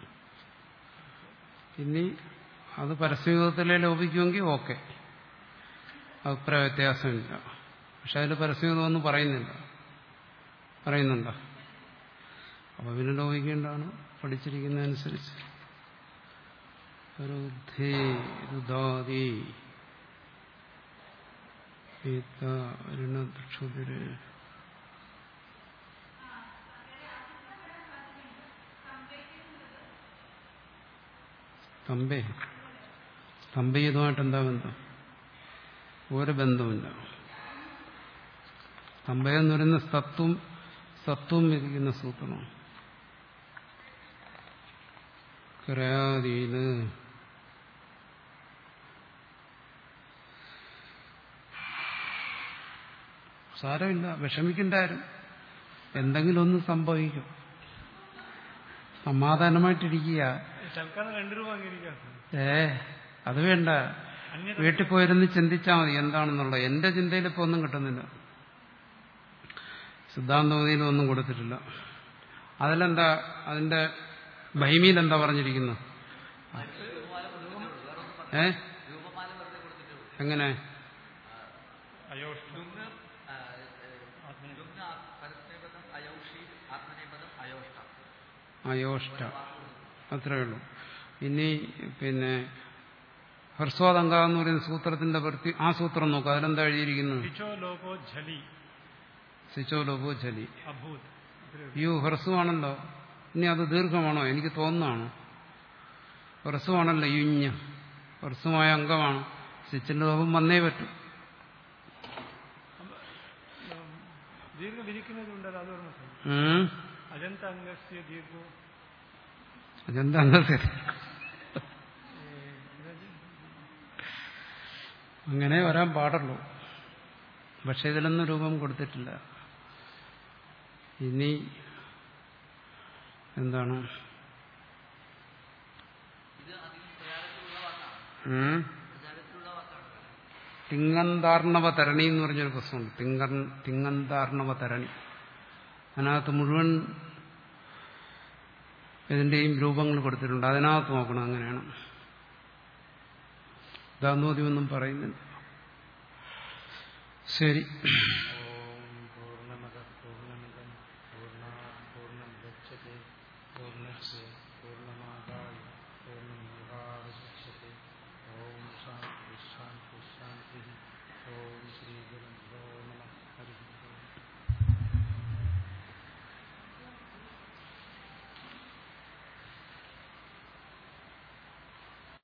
ഇനി അത് പരസ്യയുഗത്തിലെ ലോപിക്കുമെങ്കിൽ ഓക്കെ അഭിപ്രായ വ്യത്യാസമില്ല പക്ഷെ അതിൽ പരസ്യയുഗമൊന്നും പറയുന്നില്ല പറയുന്നുണ്ടോ അപ്പൊ പിന്നെ ലോപിക്കേണ്ടതാണ് പഠിച്ചിരിക്കുന്നതനുസരിച്ച് രുദ്ധേ രുദാതി ഏത ഋണക്ഷുതിര് സ്തംഭേ സ്തംഭ ഇതുമായിട്ട് എന്താ ബന്ധം ഒരു ബന്ധമില്ല സ്തംഭ എന്ന് പറയുന്ന സത്വം സത്വം ഇരിക്കുന്ന സൂത്രമാണ് ക്രയാദീന് സാരമില്ല വിഷമിക്കണ്ടാരും എന്തെങ്കിലും ഒന്ന് സംഭവിക്കും സമാധാനമായിട്ടിരിക്കുക തൽക്കാലം രണ്ടു രൂപ അംഗീകരിക്കാം ഏ അത് വേണ്ട അന്യ വീട്ടിൽ പോയിരുന്ന് ചിന്തിച്ചാൽ മതി എന്താണെന്നുള്ളത് എന്റെ ചിന്തയിൽ ഇപ്പൊ ഒന്നും കിട്ടുന്നില്ല സിദ്ധാന്തോതിയിലും ഒന്നും കൊടുത്തിട്ടില്ല അതിലെന്താ അതിന്റെ ഭൈമിയിൽ എന്താ പറഞ്ഞിരിക്കുന്നു ഏ എങ്ങനെ അയോഷ്ടം അയോഷ്ട അത്രേ ഉള്ളൂ ഇനി പിന്നെ ഹർസ്വാദങ്ക എന്ന് പറയുന്ന സൂത്രത്തിന്റെ പ്രതി ആ സൂത്രം നോക്കുക അതിലെന്താ എഴുതിയിരിക്കുന്നു പിച്ചോ ലോകോ ഝലി സിച്ചോ ലോപോ ചലി അഭൂത് ഇത്രയേ ഉള്ളൂ. അയ്യോ ഹ്രസ്വമാണല്ലോ ഇനി അത് ദീർഘമാണോ എനിക്ക് തോന്നുന്നതാണോ ഹ്രസ്വമാണല്ലോ യുഞ്ഞ ഹ്രസ്വമായ അംഗമാണ് സിച്ചിന്റെ ലോപം വന്നേ പറ്റും ദീർഘം വിരിക്കുന്നതുണ്ട് അത് ഓർമ്മ ഉം. അജന്ത അംഗസ്യ ദീർഘോ അതെന്താ അങ്ങനത്തെ അങ്ങനെ വരാൻ പാടുള്ളൂ പക്ഷെ ഇതിലൊന്നും രൂപം കൊടുത്തിട്ടില്ല ഇനി എന്താണ് ഉം? തിങ്ങന്താർണവ തരണി എന്ന് പറഞ്ഞൊരു പ്രശ്നമുണ്ട് തിങ്കർ തിങ്ങന്താർണവ തരണി അതിനകത്ത് മുഴുവൻ ഇതിന്റെയും രൂപങ്ങൾ കൊടുത്തിട്ടുണ്ട് അതിനകത്ത് നോക്കണം അങ്ങനെയാണ് ദാനോദ്യമൊന്നും പറയുന്നില്ല ശരി